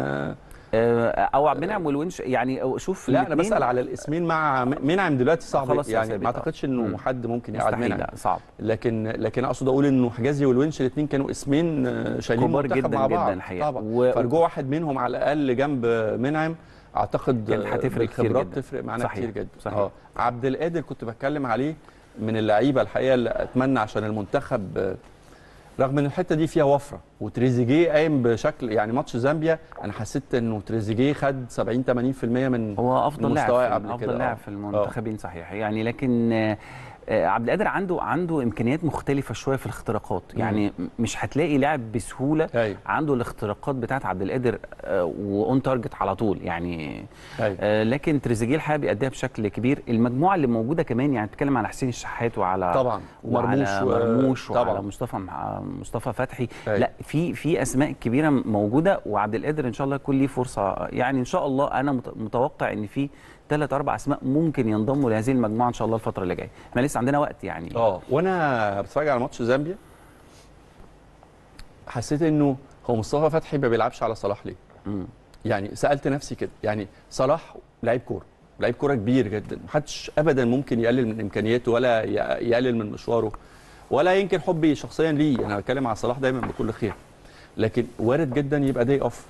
آه، او عبد المنعم والونش يعني شوف لا انا الاتنين بسال على الاسمين مع منعم دلوقتي صعب خلاص يا يعني ثابت، ما آه. اعتقدش انه مم. حد ممكن يقعد مستحيل منعم لا صعب لكن لكن اقصد اقول انه حجازي والونش الاثنين كانوا اسمين آه، شايلين كبار المنتخب جدا مع جدا بعض الحقيقة. طبعا و- فرجوع واحد منهم على الاقل جنب منعم اعتقد كانت آه، هتفرق كتير بالخبرات جدا. تفرق معانا صحيح، كتير جدا صحيح. اه عبد القادر كنت بتكلم عليه من اللعيبه الحقيقه اللي اتمنى عشان المنتخب آه، رغم ان الحته دي فيها وفره وتريزيجيه قايم بشكل يعني ماتش زامبيا انا حسيت انه تريزيجيه خد 70 80% من هو افضل من لاعب مستواه في- قبل كده، افضل آه. لاعب في المنتخبين صحيح يعني لكن آه، آه، عبد القادر عنده عنده امكانيات مختلفه شويه في الاختراقات يعني م- مش هتلاقي لاعب بسهوله ايوه عنده الاختراقات بتاعت عبد القادر واون تارجت على طول يعني ايوه آه، لكن تريزيجيه الحقيقه بيأديها بشكل كبير المجموعه اللي موجوده كمان يعني بتتكلم على حسين الشحات وعلى طبعا ومرموش ومرموش و- مرموش وعلى طبعا مصطفى مع- مصطفى فتحي أيوة. لا في في اسماء كبيره موجوده وعبد القادر ان شاء الله يكون ليه فرصه يعني ان شاء الله انا مت- متوقع ان في ثلاث اربع اسماء ممكن ينضموا لهذه المجموعه ان شاء الله الفتره اللي جايه احنا لسه عندنا وقت يعني اه وانا بتفرج على ماتش زامبيا حسيت انه هو مصطفى فتحي ما بيلعبش على صلاح ليه؟ مم. يعني سالت نفسي كده يعني صلاح لعيب كوره لعيب كوره كبير جدا محدش ابدا ممكن يقلل من امكانياته ولا ي- يقلل من مشواره ولا يمكن حبي شخصيا ليه انا بتكلم على صلاح دايما بكل خير لكن وارد جدا يبقى داي اوف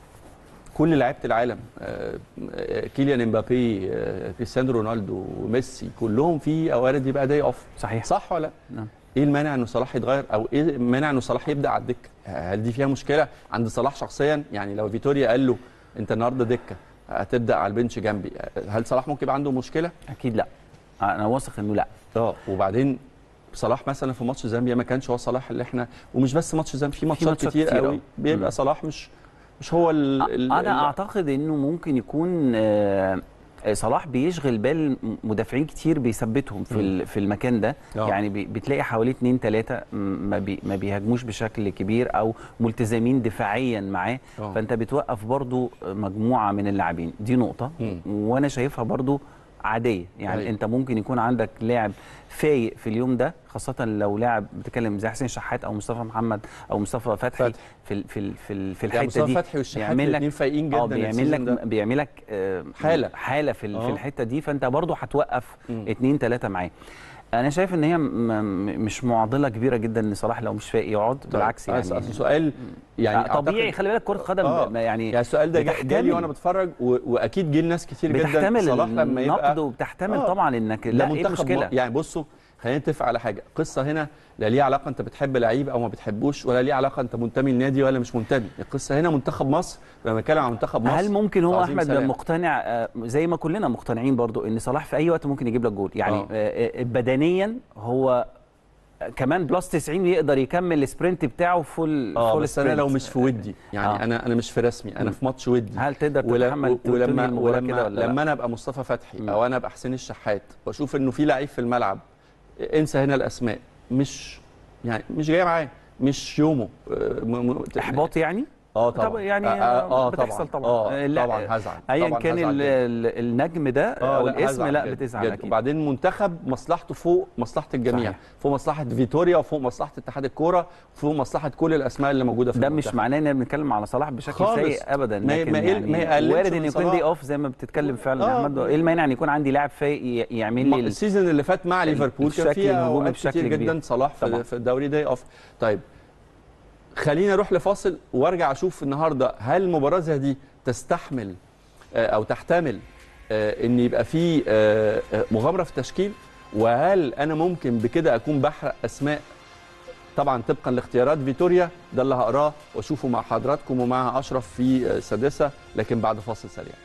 كل لعيبه العالم آه، آه، كيليان امبابي آه، كريستيانو رونالدو وميسي كلهم في وارد يبقى داي اوف صحيح صح ولا لا؟ نعم. ايه المانع انه صلاح يتغير او ايه المانع انه صلاح يبدا على الدكه هل دي فيها مشكله عند صلاح شخصيا يعني لو فيتوريا قال له انت النهارده دكه هتبدا على البنش جنبي هل صلاح ممكن يبقى عنده مشكله اكيد لا انا واثق انه لا اه وبعدين صلاح مثلا في ماتش زامبيا ما كانش هو صلاح اللي احنا ومش بس ماتش زامبيا في ماتشات ماتشات كتير, كتير، قوي آه. بيبقى مم. صلاح مش مش هو ال ال انا ال- اعتقد انه ممكن يكون آه، صلاح بيشغل بال مدافعين كتير بيثبتهم في مم. ال- في المكان ده آه. يعني بي- بتلاقي حوالي اتنين تلاته م- ما بي ما بيهاجموش بشكل كبير او ملتزمين دفاعيا معاه آه. فانت بتوقف برضو مجموعه من اللاعبين دي نقطه مم. وانا شايفها برضو عاديه يعني أيوة. انت ممكن يكون عندك لاعب فايق في اليوم ده خاصه لو لاعب بتتكلم زي حسين شحات او مصطفى محمد او مصطفى فتحي فتحي. في ال- في ال- في ال- في يعني الحته مصطفى دي فتحي والشحات يعمل لك- الاثنين فايقين جدا اه بيعمل السيزون لك ده. بيعمل لك آه، حالة. حاله في ال- في آه. الحته دي فانت برضو هتوقف مم. اتنين تلاته معاه انا شايف ان هي م- م- مش معضله كبيره جدا ان صلاح لو مش فايق يقعد بالعكس طيب. يعني أصل سؤال يعني آه، طبيعي أعتقد- خلي بالك كره قدم آه. ما يعني يعني السؤال ده جا- جالي بتحتمل. وانا بتفرج و... واكيد جه لناس كتير جدا بتحتمل صلاح لما النقد يبقى وبتحتمل آه. طبعا انك ده لا ايه منتخب المشكله م- يعني بصوا خلينا نتفق على حاجه قصه هنا لا ليها علاقه انت بتحب لعيب او ما بتحبوش ولا ليها علاقه انت منتمي لنادي ولا مش منتمي القصه هنا منتخب مصر لما بنتكلم عن منتخب مصر هل ممكن هو عظيم احمد سلام. مقتنع آه، زي ما كلنا مقتنعين برضو ان صلاح في اي وقت ممكن يجيب لك جول يعني آه. آه، آه، بدنيا هو كمان بلس 90 يقدر يكمل السبرنت بتاعه فول اه فول بس انا لو مش في ودي يعني آه. انا انا مش في رسمي انا في ماتش ودي هل تقدر ولا- تتحمل تنهي ولما المباراة كده ولما ولا لا؟ لما انا ابقى مصطفى فتحي مم. او انا ابقى حسين الشحات واشوف انه في لعيب في الملعب انسى هنا الاسماء مش يعني مش جاي معاه مش يومه آه، م- م- احباط يعني اه طبعا طب يعني اه, آه بتحصل طبعا. اه لا، طبعا هزعل ايا طبعاً كان هزعل ال- جداً. ال- النجم ده آه، او لا، الاسم هزعل لا جداً، بتزعل جداً. اكيد وبعدين منتخب مصلحته فوق مصلحه الجميع صحيح. فوق مصلحه فيتوريا وفوق مصلحه اتحاد الكوره وفوق مصلحه كل الاسماء اللي موجوده في ده المنتخب. مش معناه ان بنتكلم على صلاح بشكل خالص. سيء ابدا ما- لكن ما يقل- يعني ما يقللش وارد من ان يكون صلاح. دي اوف زي ما بتتكلم فعلا يا آه. احمد ايه المانع ان يكون عندي لاعب فايق ي- يعمل ما- لي ال- السيزون اللي فات مع ليفربول كان الشكل فيها الهجومي اوقات بشكل كتير كبير. جدا صلاح طبعاً. في, في الدوري داي اوف طيب خلينا نروح لفاصل وارجع اشوف النهارده هل مباراه زي دي تستحمل آه، او تحتمل آه، ان يبقى في آه، آه، مغامره في التشكيل وهل انا ممكن بكده اكون بحرق اسماء طبعا طبقا لاختيارات فيتوريا ده اللي هقراه واشوفه مع حضراتكم ومع اشرف في آه، سادسه لكن بعد فاصل سريع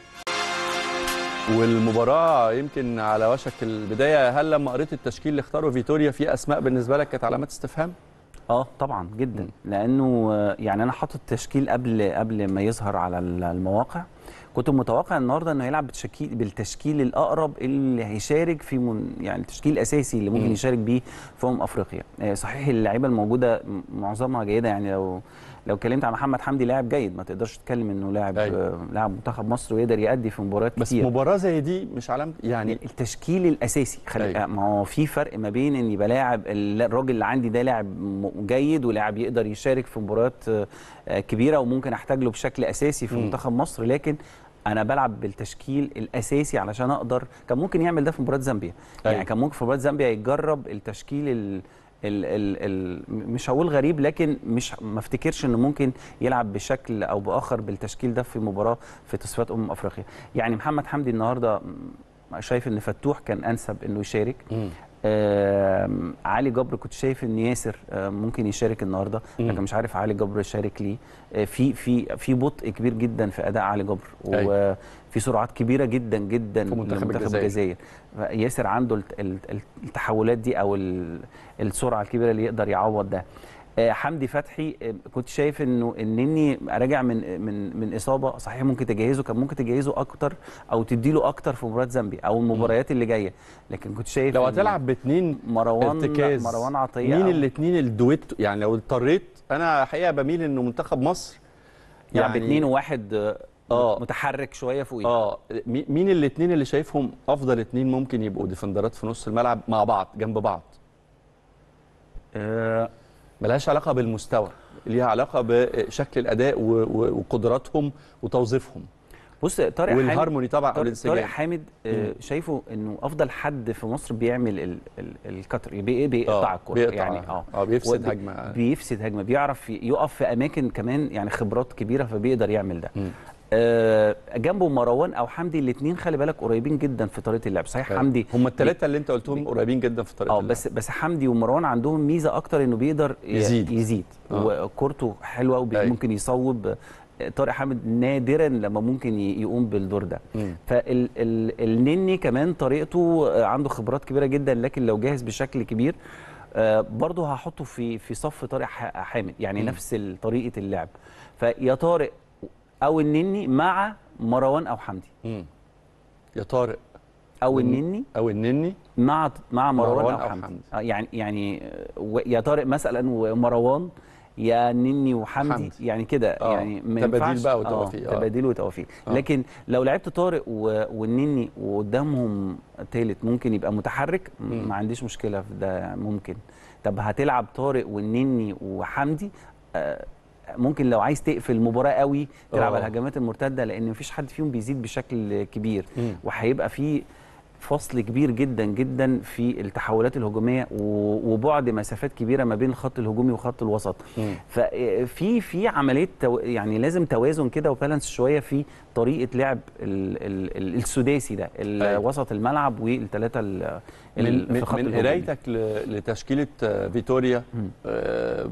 والمباراة يمكن على وشك البداية هل لما قريت التشكيل اللي اختاره فيتوريا في أسماء بالنسبة لك كانت علامات استفهام؟ اه طبعا جدا لانه آه، يعني انا حاطط تشكيل قبل قبل ما يظهر على ال- المواقع كنت متوقع النهارده انه هيلعب بالتشكيل بالتشكيل الاقرب اللي هيشارك في من يعني التشكيل الاساسي اللي ممكن مم. يشارك بيه في امم افريقيا آه، صحيح اللعيبه الموجوده م- معظمها جيده يعني لو لو اتكلمت عن محمد حمدي لاعب جيد ما تقدرش تتكلم انه لاعب أيوة. آه، لاعب منتخب مصر ويقدر يأدي في مباريات بس كتير مباراة زي دي مش علامة يعني التشكيل الاساسي خلي أيوة. ما هو في فرق ما بين ان يبقى لاعب ال- الراجل اللي عندي ده لاعب م- جيد ولاعب يقدر يشارك في مباريات آه، آه، كبيره وممكن احتاج له بشكل اساسي في مم. منتخب مصر لكن انا بلعب بالتشكيل الاساسي علشان اقدر كان ممكن يعمل ده في مباراه زامبيا أيوة. يعني كان ممكن في مباراه زامبيا يجرب التشكيل ال ال ال ال مش هقول غريب لكن مش ما افتكرش انه ممكن يلعب بشكل او باخر بالتشكيل ده في مباراه في تصفيات امم افريقيا يعني محمد حمدي النهارده م- شايف ان فتوح كان انسب انه يشارك مم. آم، علي جبر كنت شايف ان ياسر آم، ممكن يشارك النهارده مم. لكن مش عارف علي جبر يشارك ليه آه، في في في بطء كبير جدا في اداء علي جبر أيوة. وفي سرعات كبيره جدا جدا في منتخب لمنتخب الجزائر. الجزائر ياسر عنده الت- الت- التحولات دي او ال- السرعه الكبيره اللي يقدر يعوض ده آه، حمدي فتحي آه، كنت شايف انه انني راجع من من من اصابه صحيح ممكن تجهزه كان ممكن تجهزه اكتر او تديله اكتر في مباراه زامبيا او المباريات اللي جايه لكن كنت شايف لو إن هتلعب باثنين مروان ارتكاز مروان عطيه مين أو- الاثنين الدويتو يعني لو اضطريت انا حقيقة بميل انه منتخب مصر يلعب اثنين وواحد آه، آه. متحرك شويه فوقيه اه مي- مين الاثنين اللي شايفهم افضل اثنين ممكن يبقوا ديفندرات في نص الملعب مع بعض جنب بعض آه، ملهاش علاقه بالمستوى ليها علاقه بشكل الاداء و- و- وقدراتهم وتوظيفهم بص طارق حامد والهارموني طبعا او طارق, الانسجام طارق حامد آه، مم. شايفه انه افضل حد في مصر بيعمل ال ال الكتر بي- بيقطع آه، الكره بيقطع يعني اه اه بيفسد وبي- هجمه بيفسد هجمه بيعرف يقف في اماكن كمان يعني خبرات كبيره فبيقدر يعمل ده مم. آه جنبه مروان او حمدي الاثنين خلي بالك قريبين جدا في طريقه اللعب صحيح حمدي هم الثلاثه اللي انت قلتهم قريبين جدا في طريقه اه اللعب. بس بس حمدي ومروان عندهم ميزه اكتر انه بيقدر ي- يزيد. يزيد آه. وكورته حلوه أيوة. وممكن يصوب طارق حامد نادرا لما ممكن ي- يقوم بالدور ده مم. فالنني كمان طريقته آه، عنده خبرات كبيره جدا لكن لو جاهز بشكل كبير آه، برضه هحطه في في صف طارق ح- حامد يعني مم. نفس ال- طريقه اللعب فيا طارق او النني مع مروان او حمدي مم. يا طارق او مم. النني او النني مع مع مروان, مروان او أو حمدي, حمدي. آه، يعني يعني آه، و- يا طارق مثلا ومروان يا نني وحمدي حمدي. يعني كده آه، يعني ما تباديل ينفعش بقى وتوافيق، آه آه. تباديل وتوافيق آه. لكن لو لعبت طارق و- والنني وقدامهم تالت ممكن يبقى متحرك م- مم. ما عنديش مشكله في ده ممكن طب هتلعب طارق والنني وحمدي آه، ممكن لو عايز تقفل المباراه قوي تلعب آه. على الهجمات المرتده لان مفيش حد فيهم بيزيد بشكل كبير مم. وهيبقى في فصل كبير جدا جدا في التحولات الهجوميه و- وبعد مسافات كبيره ما بين الخط الهجومي وخط الوسط مم. ففي في عمليه تو يعني لازم توازن كده وبالانس شويه في طريقه لعب ال ال ال السداسي ده ال- أيوة. وسط الملعب والثلاثه ال- من, ال- من, في خط من الهجوم قرايتك ل- لتشكيله آه، فيتوريا مم. آه،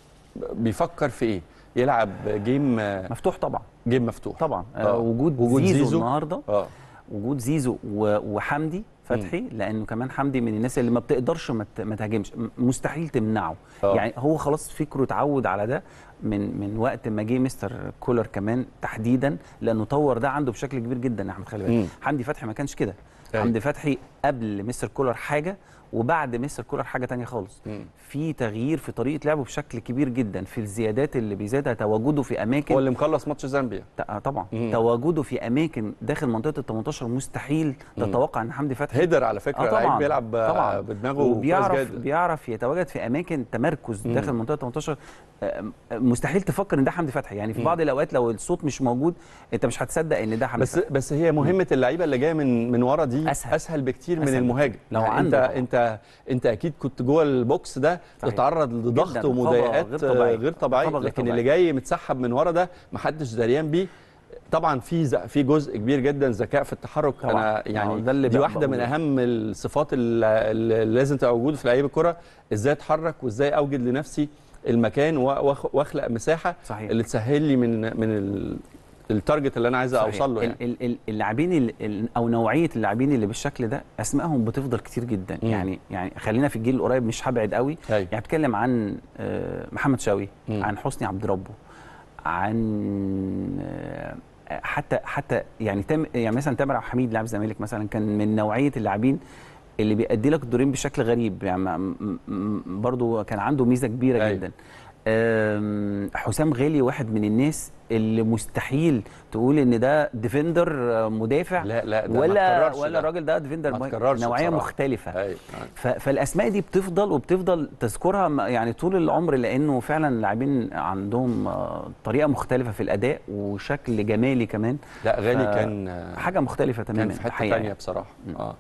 بيفكر في ايه؟ يلعب جيم آه، مفتوح طبعا جيم مفتوح طبعا آه. آه. وجود, وجود زيزو, زيزو. النهارده اه وجود زيزو و- وحمدي فتحي لانه كمان حمدي من الناس اللي ما بتقدرش ما ت- ما تهاجمش م- مستحيل تمنعه آه. يعني هو خلاص فكره اتعود على ده من من وقت ما جه مستر كولر كمان تحديدا لانه طور ده عنده بشكل كبير جدا يا احمد خلي مم. بالك حمدي فتحي ما كانش كده أيوة. حمدي فتحي قبل مستر كولر حاجه وبعد مستر كولر حاجه تانية خالص مم. في تغيير في طريقه لعبه بشكل كبير جدا في الزيادات اللي بيزيدها تواجده في اماكن هو اللي مخلص ماتش زامبيا ت- آه طبعا مم. تواجده في اماكن داخل منطقه ال 18 مستحيل تتوقع ان حمدي فتحي هيدر على فكره آه طبعاً، لعيب بيلعب طبعا بدماغه كويس وبيعرف جدا بيعرف يتواجد في اماكن تمركز مم. داخل منطقه 18 آه، مستحيل تفكر ان ده حمدي فتحي يعني في مم. بعض الاوقات لو الصوت مش موجود انت مش هتصدق ان ده حمدي بس فتحي بس هي مهمه اللعيبه اللي جايه من من ورا دي أسهل. اسهل بكتير من أسهل المهاجم بكتير. لو يعني عنده انت طبعاً. انت انت اكيد كنت جوه البوكس ده صحيح. تتعرض لضغط جداً. ومضايقات غير طبيعية. غير طبيعيه غير لكن طبيعية. اللي جاي متسحب من ورا ده محدش دريان بيه طبعا في ز- في جزء كبير جدا ذكاء في التحرك طبعاً. انا آه، يعني ده اللي دي بقى واحده من بقوله. اهم الصفات اللي اللي لازم تبقى موجوده في لعيب الكره ازاي اتحرك وازاي اوجد لنفسي المكان و- وأخ- واخلق مساحه صحيح. اللي تسهل لي من من ال- التارجت اللي انا عايز صحيح. اوصل له يعني ال- ال- ال- اللاعبين ال- ال- او نوعيه اللاعبين اللي بالشكل ده اسمائهم بتفضل كتير جدا مم. يعني يعني خلينا في الجيل القريب مش هبعد قوي أيوة. يعني بتكلم عن آه، محمد شاوي مم. عن حسني عبد ربه عن آه، حتى حتى يعني تم يعني مثلا تامر عبد الحميد لاعب الزمالك مثلا كان من نوعيه اللاعبين اللي بيأدي لك الدورين بشكل غريب يعني ما- م- م- برضو كان عنده ميزه كبيره أيوة. جدا آم، حسام غالي واحد من الناس اللي مستحيل تقول ان ده ديفندر آه، مدافع لا لا ده ما ولا تكررش ولا ده. الراجل ده ديفندر ما مهاجم. تكررش نوعيه بصراحة. مختلفه ايوه أيوة. ف- فالاسماء دي بتفضل وبتفضل تذكرها م- يعني طول العمر لانه فعلا لاعبين عندهم آه، طريقه مختلفه في الاداء وشكل جمالي كمان لا غالي ف- كان حاجه مختلفه تماما كان في حته الحقيقة ثانيه بصراحه اه آه،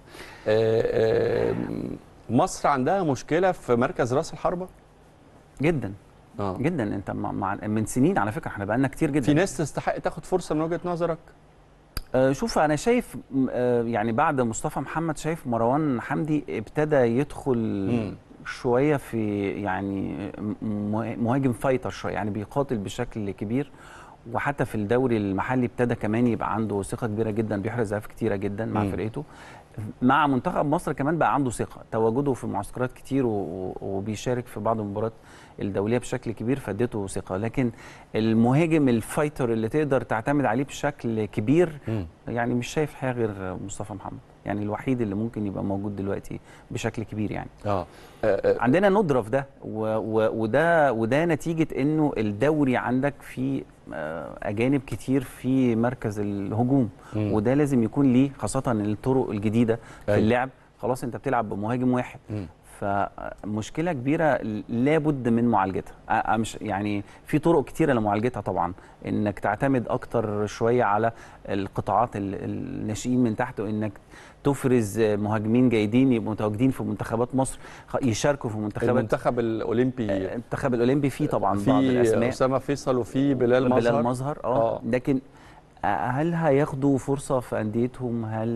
آه، مصر عندها مشكله في مركز راس الحربه جدا اه جدا انت مع مع من سنين على فكره احنا بقالنا كتير جدا في ناس تستحق تاخد فرصه من وجهه نظرك آه، شوف انا شايف م- آه، يعني بعد مصطفى محمد شايف مروان حمدي ابتدى يدخل مم. شويه في يعني م- مهاجم فايتر شويه يعني بيقاتل بشكل كبير وحتى في الدوري المحلي ابتدى كمان يبقى عنده ثقه كبيره جدا بيحرز اهداف كتيره جدا مع مم. فرقته مع منتخب مصر كمان بقى عنده ثقه تواجده في معسكرات كتير و- و- وبيشارك في بعض المباريات الدوليه بشكل كبير فادته ثقه لكن المهاجم الفايتر اللي تقدر تعتمد عليه بشكل كبير مم. يعني مش شايف حاجه غير مصطفى محمد يعني الوحيد اللي ممكن يبقى موجود دلوقتي بشكل كبير يعني اه آه، آه، عندنا ندره في ده و و وده وده نتيجه انه الدوري عندك فيه آه، اجانب كتير في مركز الهجوم مم. وده لازم يكون ليه خاصه الطرق الجديده في أيوة. اللعب خلاص انت بتلعب بمهاجم واحد مم. فمشكله كبيره لابد من معالجتها أ- أ- مش يعني في طرق كتيره لمعالجتها طبعا انك تعتمد اكتر شويه على القطاعات ال- الناشئين من تحت وانك تفرز مهاجمين جيدين يبقوا متواجدين في منتخبات مصر خ- يشاركوا في منتخبات المنتخب الاولمبي المنتخب الاولمبي فيه طبعا بعض في الاسماء اسامه فيصل وفي بلال مظهر بلال مظهر اه آه. لكن هل هياخدوا فرصه في انديتهم هل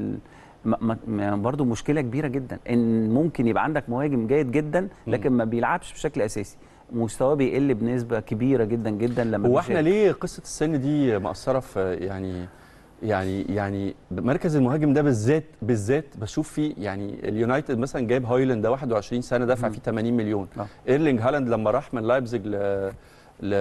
ما ما- ما برضو مشكله كبيره جدا ان ممكن يبقى عندك مهاجم جيد جدا لكن ما بيلعبش بشكل اساسي مستواه بيقل بنسبه كبيره جدا جدا لما هو احنا بيشارك. ليه قصه السن دي مأثره في يعني يعني يعني مركز المهاجم ده بالذات بالذات بشوف فيه يعني اليونايتد مثلا جايب هايلاند ده 21 سنه دافع فيه 80 مليون آه. ايرلينج هالاند لما راح من لايبزيج ل ل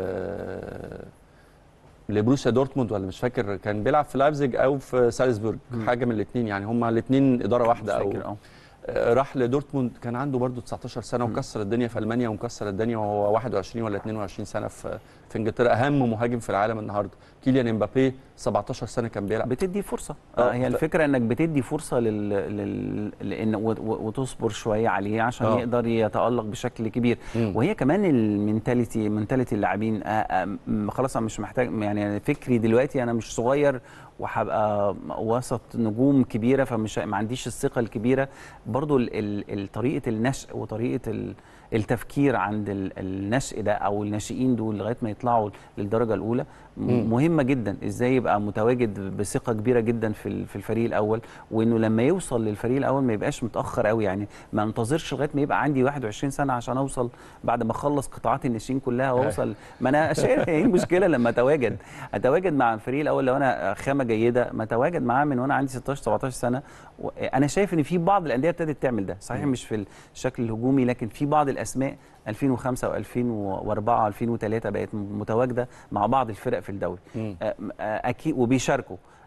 لبروسيا دورتموند ولا مش فاكر كان بيلعب في لايبزيج او في سالزبورج حاجه من الاثنين يعني هما الاثنين اداره واحده مش او فاكر، اه آه، راح لدورتموند كان عنده برضه 19 سنه وكسر الدنيا في المانيا ومكسر الدنيا وهو 21 ولا 22 سنه في في انجلترا اهم مهاجم في العالم النهارده كيليان امبابي 17 سنه كان بيلعب بتدي فرصه آه، آه هي ف- الفكره انك بتدي فرصه لل, لل... لان و... و... وتصبر شويه عليه عشان آه. يقدر يتالق بشكل كبير مم. وهي كمان المينتاليتي منتاليتي اللاعبين آه، آه، م- خلاص انا مش محتاج يعني فكري دلوقتي انا مش صغير وهبقى وسط نجوم كبيره فمش ما عنديش الثقه الكبيره برضو ال... ال... ال- طريقه النشء وطريقه ال... التفكير عند ال- النشء ده او الناشئين دول لغايه ما يطلعوا للدرجه الاولى م- مم. مهمه جدا ازاي يبقى متواجد بثقه كبيره جدا في ال- في الفريق الاول وانه لما يوصل للفريق الاول ما يبقاش متاخر قوي يعني ما انتظرش لغايه ما يبقى عندي 21 سنه عشان اوصل بعد ما اخلص قطاعات الناشئين كلها واوصل ما انا شايف ايه المشكله لما اتواجد اتواجد مع الفريق الاول لو انا خامه جيده ما اتواجد معاه من وانا عندي 16 17 سنه و- انا شايف ان في بعض الانديه ابتدت تعمل ده صحيح مش في الشكل الهجومي لكن في بعض الاسماء 2005 و2004 و2003 بقت متواجده مع بعض الفرق في الدوري مم. آه، آه، اكيد وبيشاركوا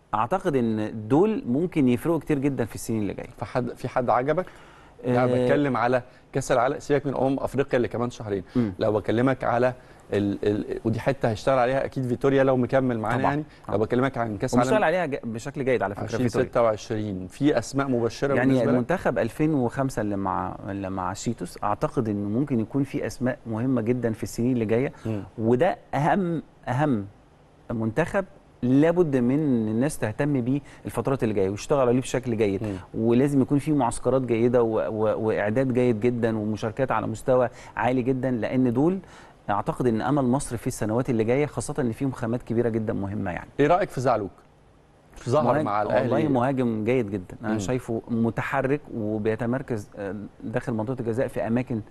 اعتقد ان دول ممكن يفرقوا كتير جدا في السنين اللي جايه في حد في حد عجبك يعني آه، بتكلم على كاس العالم سيبك من امم افريقيا اللي كمان شهرين مم. لو بكلمك على ال ال ودي حته هيشتغل عليها اكيد فيتوريا لو مكمل معانا طبعاً، يعني طبعاً. لو بكلمك عن كاس ومشتغل عالم عليها ج- بشكل جيد على فكره فيتوريا 2026 في اسماء مبشره يعني بالنسبه لك المنتخب 2005 اللي مع اللي مع شيتوس اعتقد انه ممكن يكون في اسماء مهمه جدا في السنين اللي جايه مم. وده اهم اهم منتخب لابد من الناس تهتم بيه الفترات اللي جايه ويشتغل عليه بشكل جيد مم. ولازم يكون في معسكرات جيده و... و... واعداد جيد جدا ومشاركات على مستوى عالي جدا لان دول اعتقد ان امل مصر في السنوات اللي جايه خاصه ان فيهم خامات كبيره جدا مهمه يعني ايه رايك في زعلوك ظهر مهاجم- مع والله الاهلي مهاجم جيد جدا انا مم. شايفه متحرك وبيتمركز آه، داخل منطقه الجزاء في اماكن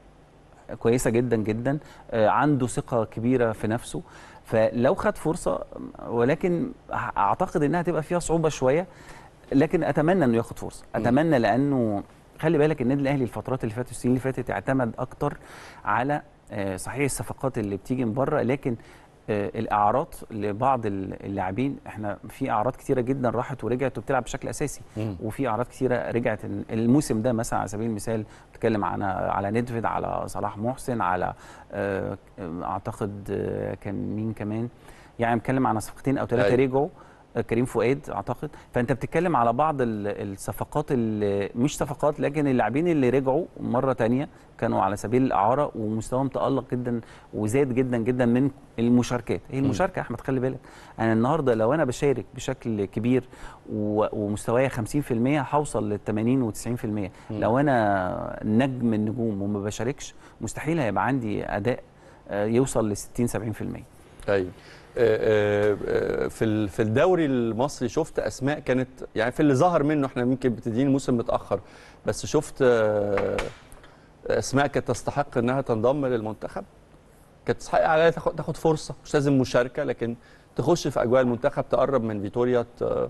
كويسه جدا جدا آه، عنده ثقه كبيره في نفسه فلو خد فرصه ولكن اعتقد انها تبقى فيها صعوبه شويه لكن اتمنى انه ياخد فرصه مم. اتمنى لانه خلي بالك النادي الاهلي الفترات اللي فاتت السنين اللي فاتت اعتمد اكتر على آه، صحيح الصفقات اللي بتيجي من بره لكن آه، الاعراض لبعض اللاعبين احنا في اعراض كتيره جدا راحت ورجعت وبتلعب بشكل اساسي مم. وفي اعراض كتيره رجعت الموسم ده مثلا على سبيل المثال بتكلم عن على ندفيد على صلاح محسن على آه، اعتقد آه، كان مين كمان يعني بتكلم عن صفقتين او ثلاثه أيوة. رجعوا آه، كريم فؤاد اعتقد فانت بتتكلم على بعض ال- الصفقات اللي مش صفقات لكن اللاعبين اللي رجعوا مره تانية كانوا على سبيل الاعاره ومستواهم تالق جدا وزاد جدا جدا من المشاركات هي المشاركه يا احمد خلي بالك انا النهارده لو انا بشارك بشكل كبير و- ومستواي 50% هوصل لل 80 و90% لو انا نجم النجوم وما بشاركش مستحيل هيبقى عندي اداء آه، يوصل ل 60 70% ايوه آه، آه، آه، في ال- في الدوري المصري شفت اسماء كانت يعني في اللي ظهر منه احنا يمكن مبتدئين الموسم متاخر بس شفت آه، اسماء كانت تستحق انها تنضم للمنتخب كانت تستحق عليها تاخد تاخد فرصه مش لازم مشاركه لكن تخش في اجواء المنتخب تقرب من فيتوريا ت-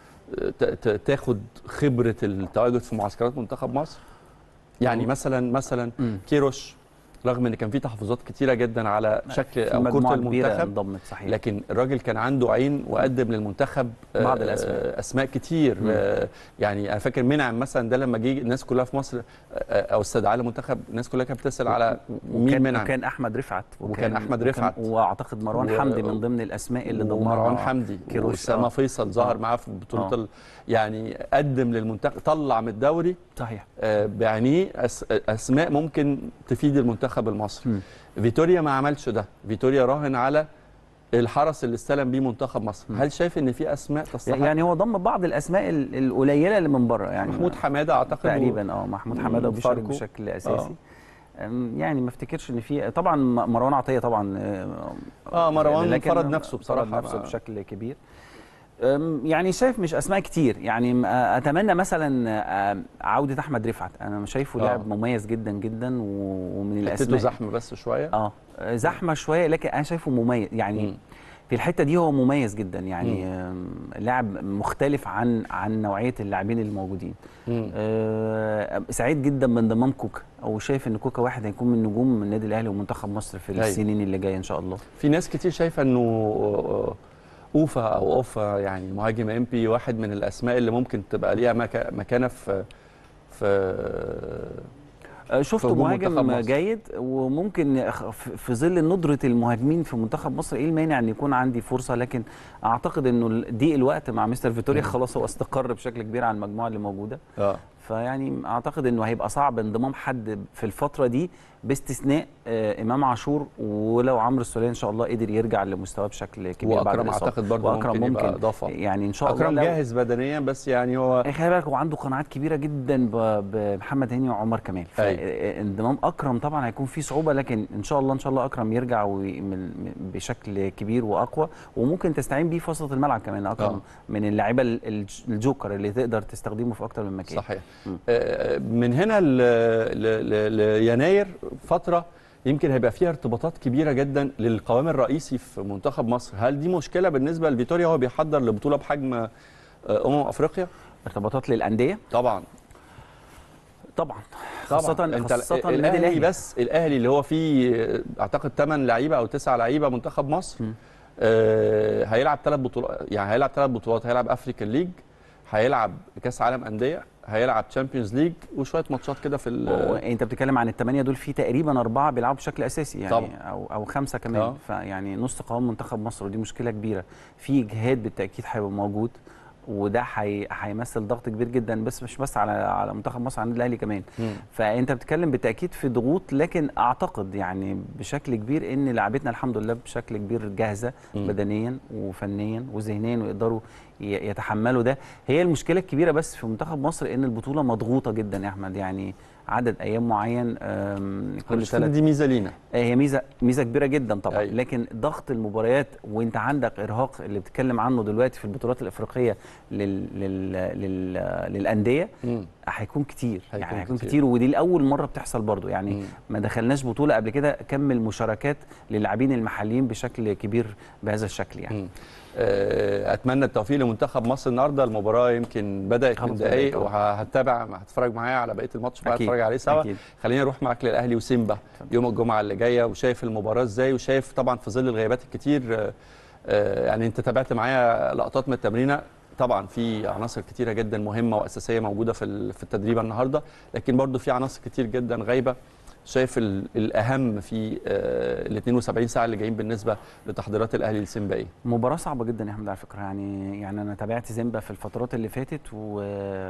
ت- ت- تاخد خبره التواجد في معسكرات منتخب مصر يعني مثلا مثلا مم. كيروش رغم ان كان في تحفظات كتيره جدا على شكل في او كره مجموعه كبيره المنتخب انضمت صحيح لكن الراجل كان عنده عين وقدم للمنتخب آه، بعض الأسماء. اسماء كتير مم. آه، يعني انا فاكر منعم مثلا ده لما جه الناس كلها في مصر آه، او استدعاه المنتخب الناس كلها كانت بتسال على مين وكان منعم وكان احمد رفعت وكان أحمد وكان- رفعت. واعتقد مروان و- حمدي من ضمن الاسماء اللي ضمها ومروان حمدي كيروش واسامه آه. فيصل ظهر آه. معاه في بطوله آه. ال- يعني قدم للمنتخب طلع من الدوري صحيح آه، بعينيه أس- اسماء ممكن تفيد المنتخب المصري مم. فيتوريا ما عملش ده فيتوريا راهن على الحرس اللي استلم بيه منتخب مصر مم. هل شايف ان في اسماء تستحق يعني هو ضم بعض الاسماء ال- القليله اللي من بره يعني محمود حماده اعتقد تقريبا اه محمود مم، حماده بيشارك فاركو. بشكل اساسي أم، يعني ما افتكرش ان في طبعا م- مروان عطيه طبعا اه مروان لكن فرض نفسه بصراحه فرض نفسه مع- بشكل كبير أم، يعني شايف مش اسماء كتير يعني م- اتمنى مثلا آه، عوده احمد رفعت انا شايفه آه. لاعب مميز جدا جدا و- ومن حتته الاسماء زحمه بس شويه اه زحمه شويه لكن انا شايفه مميز يعني مم. في الحته دي هو مميز جدا يعني آم، لاعب مختلف عن عن نوعيه اللاعبين الموجودين مم. آه، سعيد جدا بانضمام كوكا او شايف ان كوكا واحد هيكون من نجوم النادي الاهلي ومنتخب مصر في أيوة. السنين اللي جايه ان شاء الله في ناس كتير شايفه انه آه، اوفا او اوفا يعني مهاجم ام بي واحد من الاسماء اللي ممكن تبقى ليها مكا- مكانه في في آه، شفته هجوم منتخب مهاجم مصر. جيد وممكن أخ- في في ظل ندره المهاجمين في منتخب مصر ايه المانع ان يكون عندي فرصه لكن اعتقد انه ال- ضيق الوقت مع مستر فيتوريا خلاص هو استقر بشكل كبير على المجموعه اللي موجوده اه فيعني اعتقد انه هيبقى صعب انضمام حد في الفتره دي باستثناء آه امام عاشور ولو عمرو السوليه ان شاء الله قدر يرجع لمستواه بشكل كبير بعد واكرم الإصابة. اعتقد برضه واكرم ممكن, ممكن يبقى اضافه يعني ان شاء الله اكرم لو- جاهز بدنيا بس يعني هو إيه خلي بالك هو عنده قناعات كبيره جدا ب- بمحمد هاني وعمر كمال أيوة. فانضمام اكرم طبعا هيكون فيه صعوبه لكن ان شاء الله ان شاء الله اكرم يرجع وي- من- من- بشكل كبير واقوى وممكن تستعين بيه في وسط الملعب كمان اكرم آه. من اللعيبه ال- الج- الجوكر اللي تقدر تستخدمه في اكتر من مكان صحيح مم. آه، من هنا ل- ل- ل- ليناير فتره يمكن هيبقى فيها ارتباطات كبيره جدا للقوام الرئيسي في منتخب مصر هل دي مشكله بالنسبه لفيتوريا وهو بيحضر لبطوله بحجم آه، امم افريقيا ارتباطات للانديه طبعا طبعا خاصه طبعا انت خاصه النادي الاهلي الاهلي بس الاهلي اللي هو فيه آه، اعتقد 8 لعيبه او 9 لعيبه منتخب مصر مم. آه هيلعب ثلاث بطولات يعني هيلعب ثلاث بطولات هيلعب افريكان ليج هيلعب كاس عالم انديه هيلعب تشامبيونز ليج وشويه ماتشات كده في ال- انت بتتكلم عن الثمانيه دول في تقريبا اربعه بيلعبوا بشكل اساسي يعني طبعا. او او خمسه كمان آه. فيعني نص قوام منتخب مصر ودي مشكله كبيره في اجهاد بالتاكيد هيبقى موجود وده هي- هيمثل ضغط كبير جدا بس مش بس على على منتخب مصر على النادي الاهلي كمان مم. فانت بتتكلم بالتاكيد في ضغوط لكن اعتقد يعني بشكل كبير ان لعبتنا الحمد لله بشكل كبير جاهزه مم. بدنيا وفنيا وذهنيا ويقدروا ي- يتحملوا ده هي المشكله الكبيره بس في منتخب مصر ان البطوله مضغوطه جدا يا احمد يعني عدد ايام معين أم، كل كل ثلاث دي ميزه لينا هي ميزه ميزه كبيره جدا طبعا أيوة. لكن ضغط المباريات وانت عندك ارهاق اللي بتتكلم عنه دلوقتي في البطولات الافريقيه لل... لل... لل... للانديه مم. هيكون كتير هيكون يعني هيكون كتير. كتير, ودي لاول مره بتحصل برضو يعني مم. ما دخلناش بطوله قبل كده كم المشاركات للاعبين المحليين بشكل كبير بهذا الشكل يعني مم. آه، اتمنى التوفيق لمنتخب مصر النهارده المباراه يمكن بدات من خمس دقائق دقايق، آه. وهتتابع هتتفرج معايا على بقيه الماتش بقى أكيد، هتتفرج عليه سوا أكيد. خلينا نروح معاك للاهلي وسيمبا يوم الجمعه اللي جايه وشايف المباراه ازاي وشايف طبعا في ظل الغيابات الكتير آه، آه، يعني انت تابعت معايا لقطات من التمرينه طبعا في عناصر كتيره جدا مهمه واساسيه موجوده في ال- في التدريب النهارده لكن برضو في عناصر كتير جدا غايبه شايف ال- الاهم في ال 72 ساعه اللي جايين بالنسبه لتحضيرات الاهلي لسيمبا ايه؟ مباراة صعبة جدا يا احمد على فكرة يعني يعني انا تابعت زيمبا في الفترات اللي فاتت و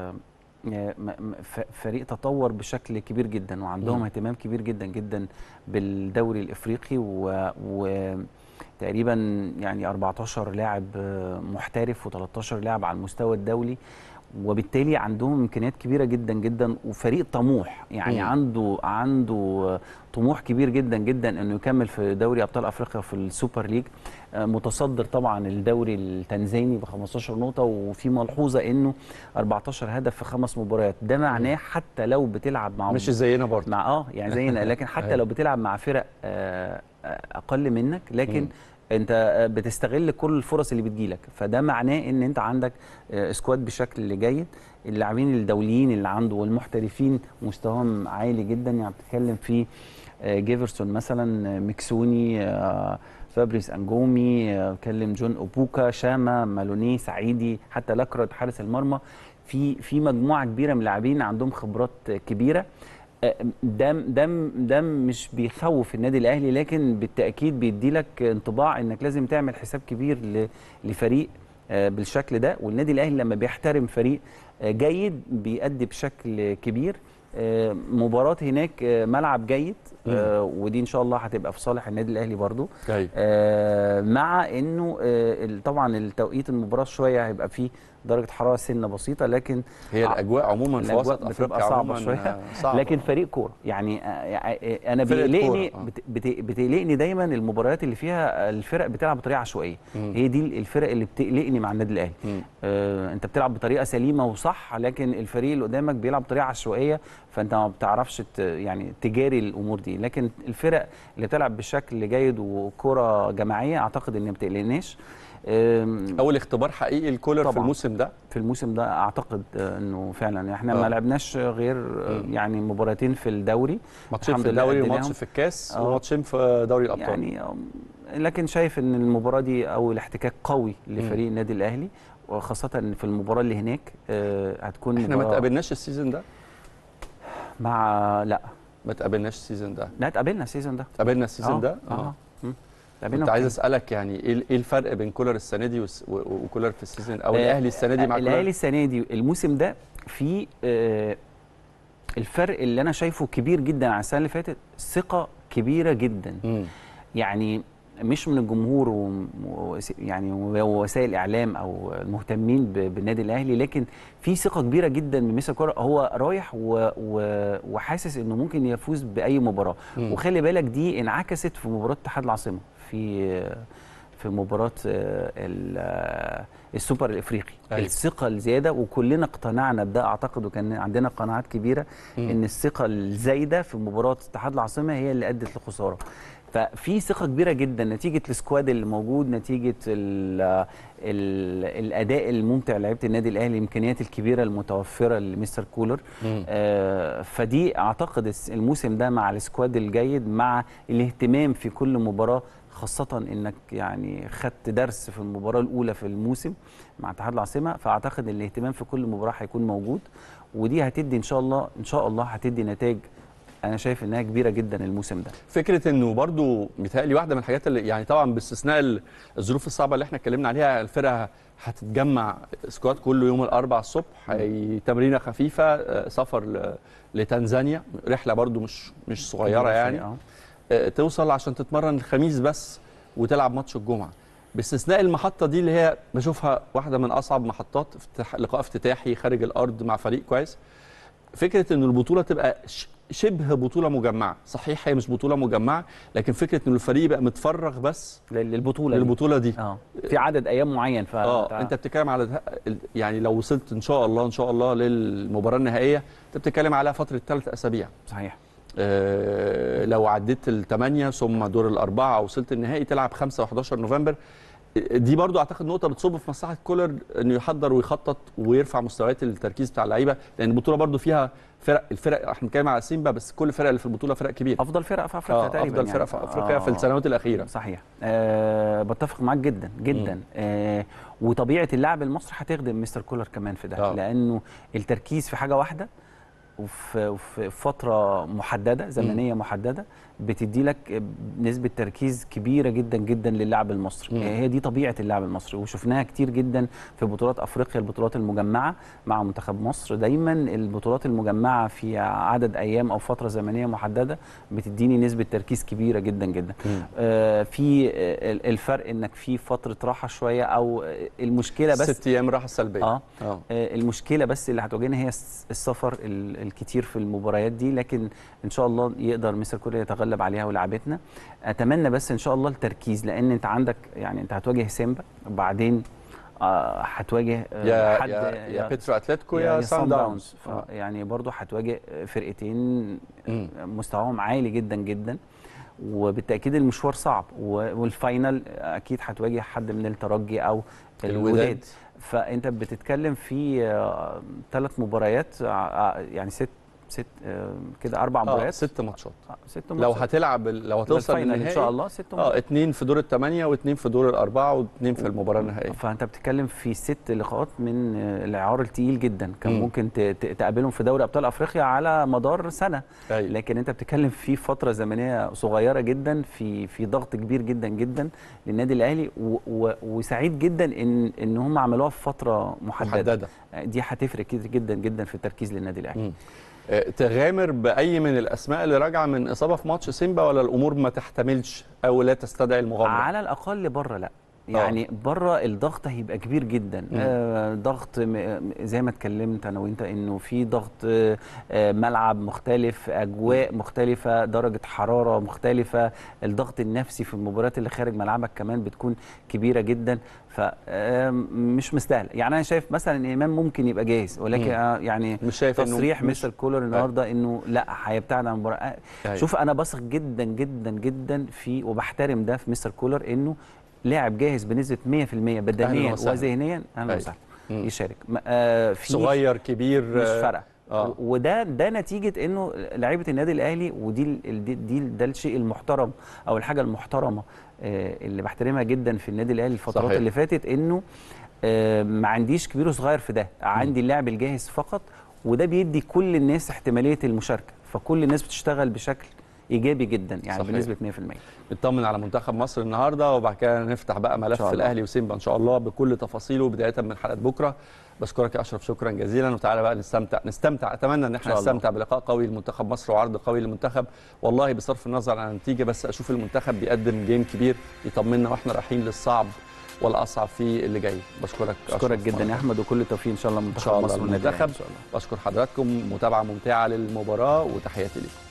م- م- ف- فريق تطور بشكل كبير جدا وعندهم مم. اهتمام كبير جدا جدا بالدوري الافريقي و, و تقريبا يعني 14 لاعب آه، محترف و13 لاعب على المستوى الدولي وبالتالي عندهم امكانيات كبيره جدا جدا وفريق طموح يعني مم. عنده عنده طموح كبير جدا جدا انه يكمل في دوري ابطال افريقيا في السوبر ليج آه، متصدر طبعا الدوري التنزاني ب 15 نقطه وفي ملحوظه انه 14 هدف في خمس مباريات ده معناه حتى لو بتلعب مع مش زينا برضه مع اه يعني زينا لكن حتى أيوة. لو بتلعب مع فرق آه، آه، اقل منك لكن مم. انت آه، بتستغل كل الفرص اللي بتجيلك فده معناه ان انت عندك آه، سكواد بشكل جيد اللاعبين الدوليين اللي عنده والمحترفين مستواهم عالي جدا يعني بتتكلم في آه، جيفرسون مثلا آه، مكسوني آه، فابريس انجومي آه، بتكلم جون اوبوكا شاما مالوني سعيدي حتى لاكرد حارس المرمى في في مجموعه كبيره من اللاعبين عندهم خبرات آه، كبيره آه، ده ده ده مش بيخوف النادي الاهلي لكن بالتاكيد بيدي لك انطباع انك لازم تعمل حساب كبير ل- لفريق آه، بالشكل ده والنادي الاهلي لما بيحترم فريق آه، جيد بيأدي بشكل كبير آه، مباراة هناك آه، ملعب جيد آه، ودي ان شاء الله هتبقى في صالح النادي الاهلي برضو أيوة. آه، مع انه آه، ال- طبعا التوقيت المباراة شوية هيبقى فيه درجة حرارة سنة بسيطة لكن هي الاجواء عموما في الأجواء وسط بتبقى افريقيا صعبة عموما شوية. آه، صعبة. لكن فريق كوره يعني آه، آه، انا فرقة بيقلقني كورة، آه. بت- بت- بتقلقني دايما المباريات اللي فيها الفرق بتلعب بطريقه عشوائيه مم. هي دي الفرق اللي بتقلقني مع النادي الاهلي مم. آه انت بتلعب بطريقه سليمه وصح لكن الفريق اللي قدامك بيلعب بطريقه عشوائيه فانت ما بتعرفش ت- يعني تجاري الامور دي لكن الفرق اللي بتلعب بشكل جيد وكره جماعيه اعتقد ان ما بتقلقناش آم، اول اختبار حقيقي الكولر في طبعاً. الموسم ده في الموسم ده اعتقد آه، انه فعلا احنا آه. ما لعبناش غير آه، مم. يعني مباراتين في الدوري ماتشين الحمد في لله الدوري أديناهم. وماتش في الكاس آه. وماتشين في دوري الابطال يعني آم، لكن شايف ان المباراه دي اول احتكاك قوي لفريق النادي الاهلي وخاصه ان في المباراه اللي هناك آه، هتكون احنا ما مباراة تقابلناش السيزون ده مع لا ما تقابلناش السيزون ده لا اتقابلنا السيزون ده تقابلنا السيزون ده اه مم. اتقابلنا كنت عايز وكان- اسالك يعني ايه ايه الفرق بين كولر السنه دي والس- و- و- وكولر في السيزون او آه، الاهلي السنه دي مع الاهلي كولر السنه دي الموسم ده في آه، الفرق اللي انا شايفه كبير جدا عن السنه اللي فاتت ثقه كبيره جدا مم. يعني مش من الجمهور و... و... يعني ووسائل الاعلام او المهتمين ب... بالنادي الاهلي لكن في ثقه كبيره جدا من ميسا كوره هو رايح و... و... وحاسس انه ممكن يفوز باي مباراه مم. وخلي بالك دي انعكست في مباراه اتحاد العاصمه في في مباراه آه، ال- آه، السوبر الافريقي أيوة. الثقه الزياده وكلنا اقتنعنا بده اعتقد وكان عندنا قناعات كبيره مم. ان الثقه الزايده في مباراه اتحاد العاصمه هي اللي ادت لخساره ففي ثقه كبيره جدا نتيجه السكواد اللي موجود نتيجه ال ال الاداء الممتع لعيبه النادي الاهلي الامكانيات الكبيره المتوفره لمستر كولر آه فدي اعتقد الس- الموسم ده مع السكواد الجيد مع الاهتمام في كل مباراه خاصة انك يعني خدت درس في المباراة الأولى في الموسم مع اتحاد العاصمة فأعتقد ان الاهتمام في كل مباراة هيكون موجود ودي هتدي إن شاء الله إن شاء الله هتدي نتائج أنا شايف إنها كبيرة جدا الموسم ده فكره انه برضو متهيألي واحده من الحاجات اللي يعني طبعا باستثناء ال- الظروف الصعبه اللي احنا اتكلمنا عليها الفرقه هتتجمع سكواد كل يوم الاربع الصبح هي تمرينه خفيفه آه، سفر ل- لتنزانيا رحله برضو مش مش صغيره يعني آه. آه، توصل عشان تتمرن الخميس بس وتلعب ماتش الجمعه باستثناء المحطه دي اللي هي بشوفها واحده من اصعب محطات افتتاح لقاء افتتاحي خارج الارض مع فريق كويس فكره ان البطوله تبقى ش- شبه بطوله مجمعه صحيح هي مش بطوله مجمعه لكن فكره ان الفريق يبقى متفرغ بس لل- للبطولة دي. للبطوله دي اه في عدد أيام معين ف اه انت بتتكلم على ده- ال- يعني لو وصلت ان شاء الله ان شاء الله للمباراه النهائيه انت بتتكلم على فتره ثلاث اسابيع صحيح آه، لو عديت الثمانية ثم دور الأربعة وصلت النهائي تلعب 5 و11 نوفمبر آه، دي برضو أعتقد نقطة بتصب في مصلحة كولر إنه يحضر ويخطط ويرفع مستويات التركيز بتاع اللعيبة لأن البطولة برضو فيها فرق الفرق احنا بنتكلم على سيمبا بس كل الفرق اللي في البطولة فرق كبيرة أفضل فرقة في أفريقيا آه، تقريبا أفضل فرق في يعني. أفريقيا في آه. السنوات الأخيرة صحيح أه بتفق معاك جدا جدا مم. أه وطبيعه اللاعب المصري هتخدم مستر كولر كمان في ده آه. لانه التركيز في حاجه واحده وفي وفي فتره محدده زمنيه محدده بتدي لك نسبه تركيز كبيره جدا جدا للاعب المصري مم. هي دي طبيعه اللاعب المصري وشفناها كتير جدا في بطولات افريقيا البطولات المجمعه مع منتخب مصر دايما البطولات المجمعه في عدد ايام او فتره زمنيه محدده بتديني نسبه تركيز كبيره جدا جدا مم. آه، في آه، الفرق انك في فتره راحه شويه او آه، المشكله بس ست أيام راحة سلبية اه اه آه، المشكله بس اللي هتواجهنا هي الس- السفر ال- الكتير في المباريات دي لكن ان شاء الله يقدر مستر كولر يتغلب عليها ولعبتنا اتمنى بس ان شاء الله التركيز لان انت عندك يعني انت هتواجه سيمبا وبعدين آه، هتواجه آه، يا حد يا, يا بيترو أتلتيكو يا, سان سان داونز آه. يعني برضو هتواجه فرقتين مم. مستواهم عالي جدا جدا وبالتاكيد المشوار صعب و- والفاينل اكيد هتواجه حد من الترجي او الوداد. الوداد فانت بتتكلم في ثلاث مباريات آه، يعني ست ست آه، كده اربع اه مباريات ست ماتشات آه، ست لو ماتشات. هتلعب لو هتوصل الفاينل للنهائي ان شاء الله ست اه مباريات اتنين في دور الثمانية واثنين في دور الأربعة واثنين في المباراة النهائية فانت بتتكلم في ست لقاءات من آه، العيار التقيل جدا كان مم. ممكن ت- ت- تقابلهم في دوري ابطال افريقيا على مدار سنه أيوة. لكن انت بتتكلم في فتره زمنيه صغيره جدا في في ضغط كبير جدا جدا للنادي الاهلي و- و- وسعيد جدا ان ان هم عملوها في فتره محدده, محددة دي هتفرق كتير جدا جدا في التركيز للنادي الاهلي مم. آه، تغامر باي من الاسماء اللي راجعه من اصابه في ماتش سيمبا ولا الامور ما تحتملش او لا تستدعي المغامره على الاقل بره لا يعني بره الضغط هيبقى كبير جدا آه ضغط م- زي ما اتكلمت انا وانت انه في ضغط آه آه، ملعب مختلف اجواء مختلفه درجه حراره مختلفه الضغط النفسي في المباريات اللي خارج ملعبك كمان بتكون كبيره جدا فمش مستاهله يعني انا شايف مثلا ان امام ممكن يبقى جاهز ولكن مم. آه، يعني مش شايف انه تصريح مش- مستر كولر النهارده انه لا هيبتعد عن المباراه آه، أيوة. شوف انا بثق جدا جدا جدا في وبحترم ده في مستر كولر انه لاعب جاهز بنسبه 100% بدنيا وسهلا. وذهنيا اهلا أيوة. وسهلا مم. يشارك م- آه في صغير كبير مش آه، فارقه آه. و- وده ده نتيجه انه لعيبه النادي الاهلي ودي ال- ال- دي, دي ده الشيء المحترم او الحاجه المحترمه آه اللي بحترمها جدا في النادي الاهلي الفترات صحيح. اللي فاتت انه آه ما عنديش كبير وصغير في ده عندي اللاعب الجاهز فقط وده بيدي كل الناس احتماليه المشاركه فكل الناس بتشتغل بشكل ايجابي جدا يعني صحيح. بنسبه 100% نطمن على منتخب مصر النهارده وبعد كده نفتح بقى ملف شاء الله. الاهلي وسيمبا ان شاء الله بكل تفاصيله بدايه من حلقه بكره بشكرك يا اشرف شكرا جزيلا وتعالى بقى نستمتع نستمتع اتمنى ان احنا شاء الله. نستمتع بلقاء قوي لمنتخب مصر وعرض قوي للمنتخب والله بصرف النظر عن النتيجه بس اشوف المنتخب بيقدم جيم كبير يطمنا واحنا رايحين للصعب والاصعب في اللي جاي بشكرك اشكرك أشرف جدا مرة يا احمد وكل التوفيق ان شاء الله ان منتخب شاء الله مصر والنادي الأهلي المنتخب ان شاء الله بشكر حضراتكم متابعه ممتعه للمباراه وتحياتي لكم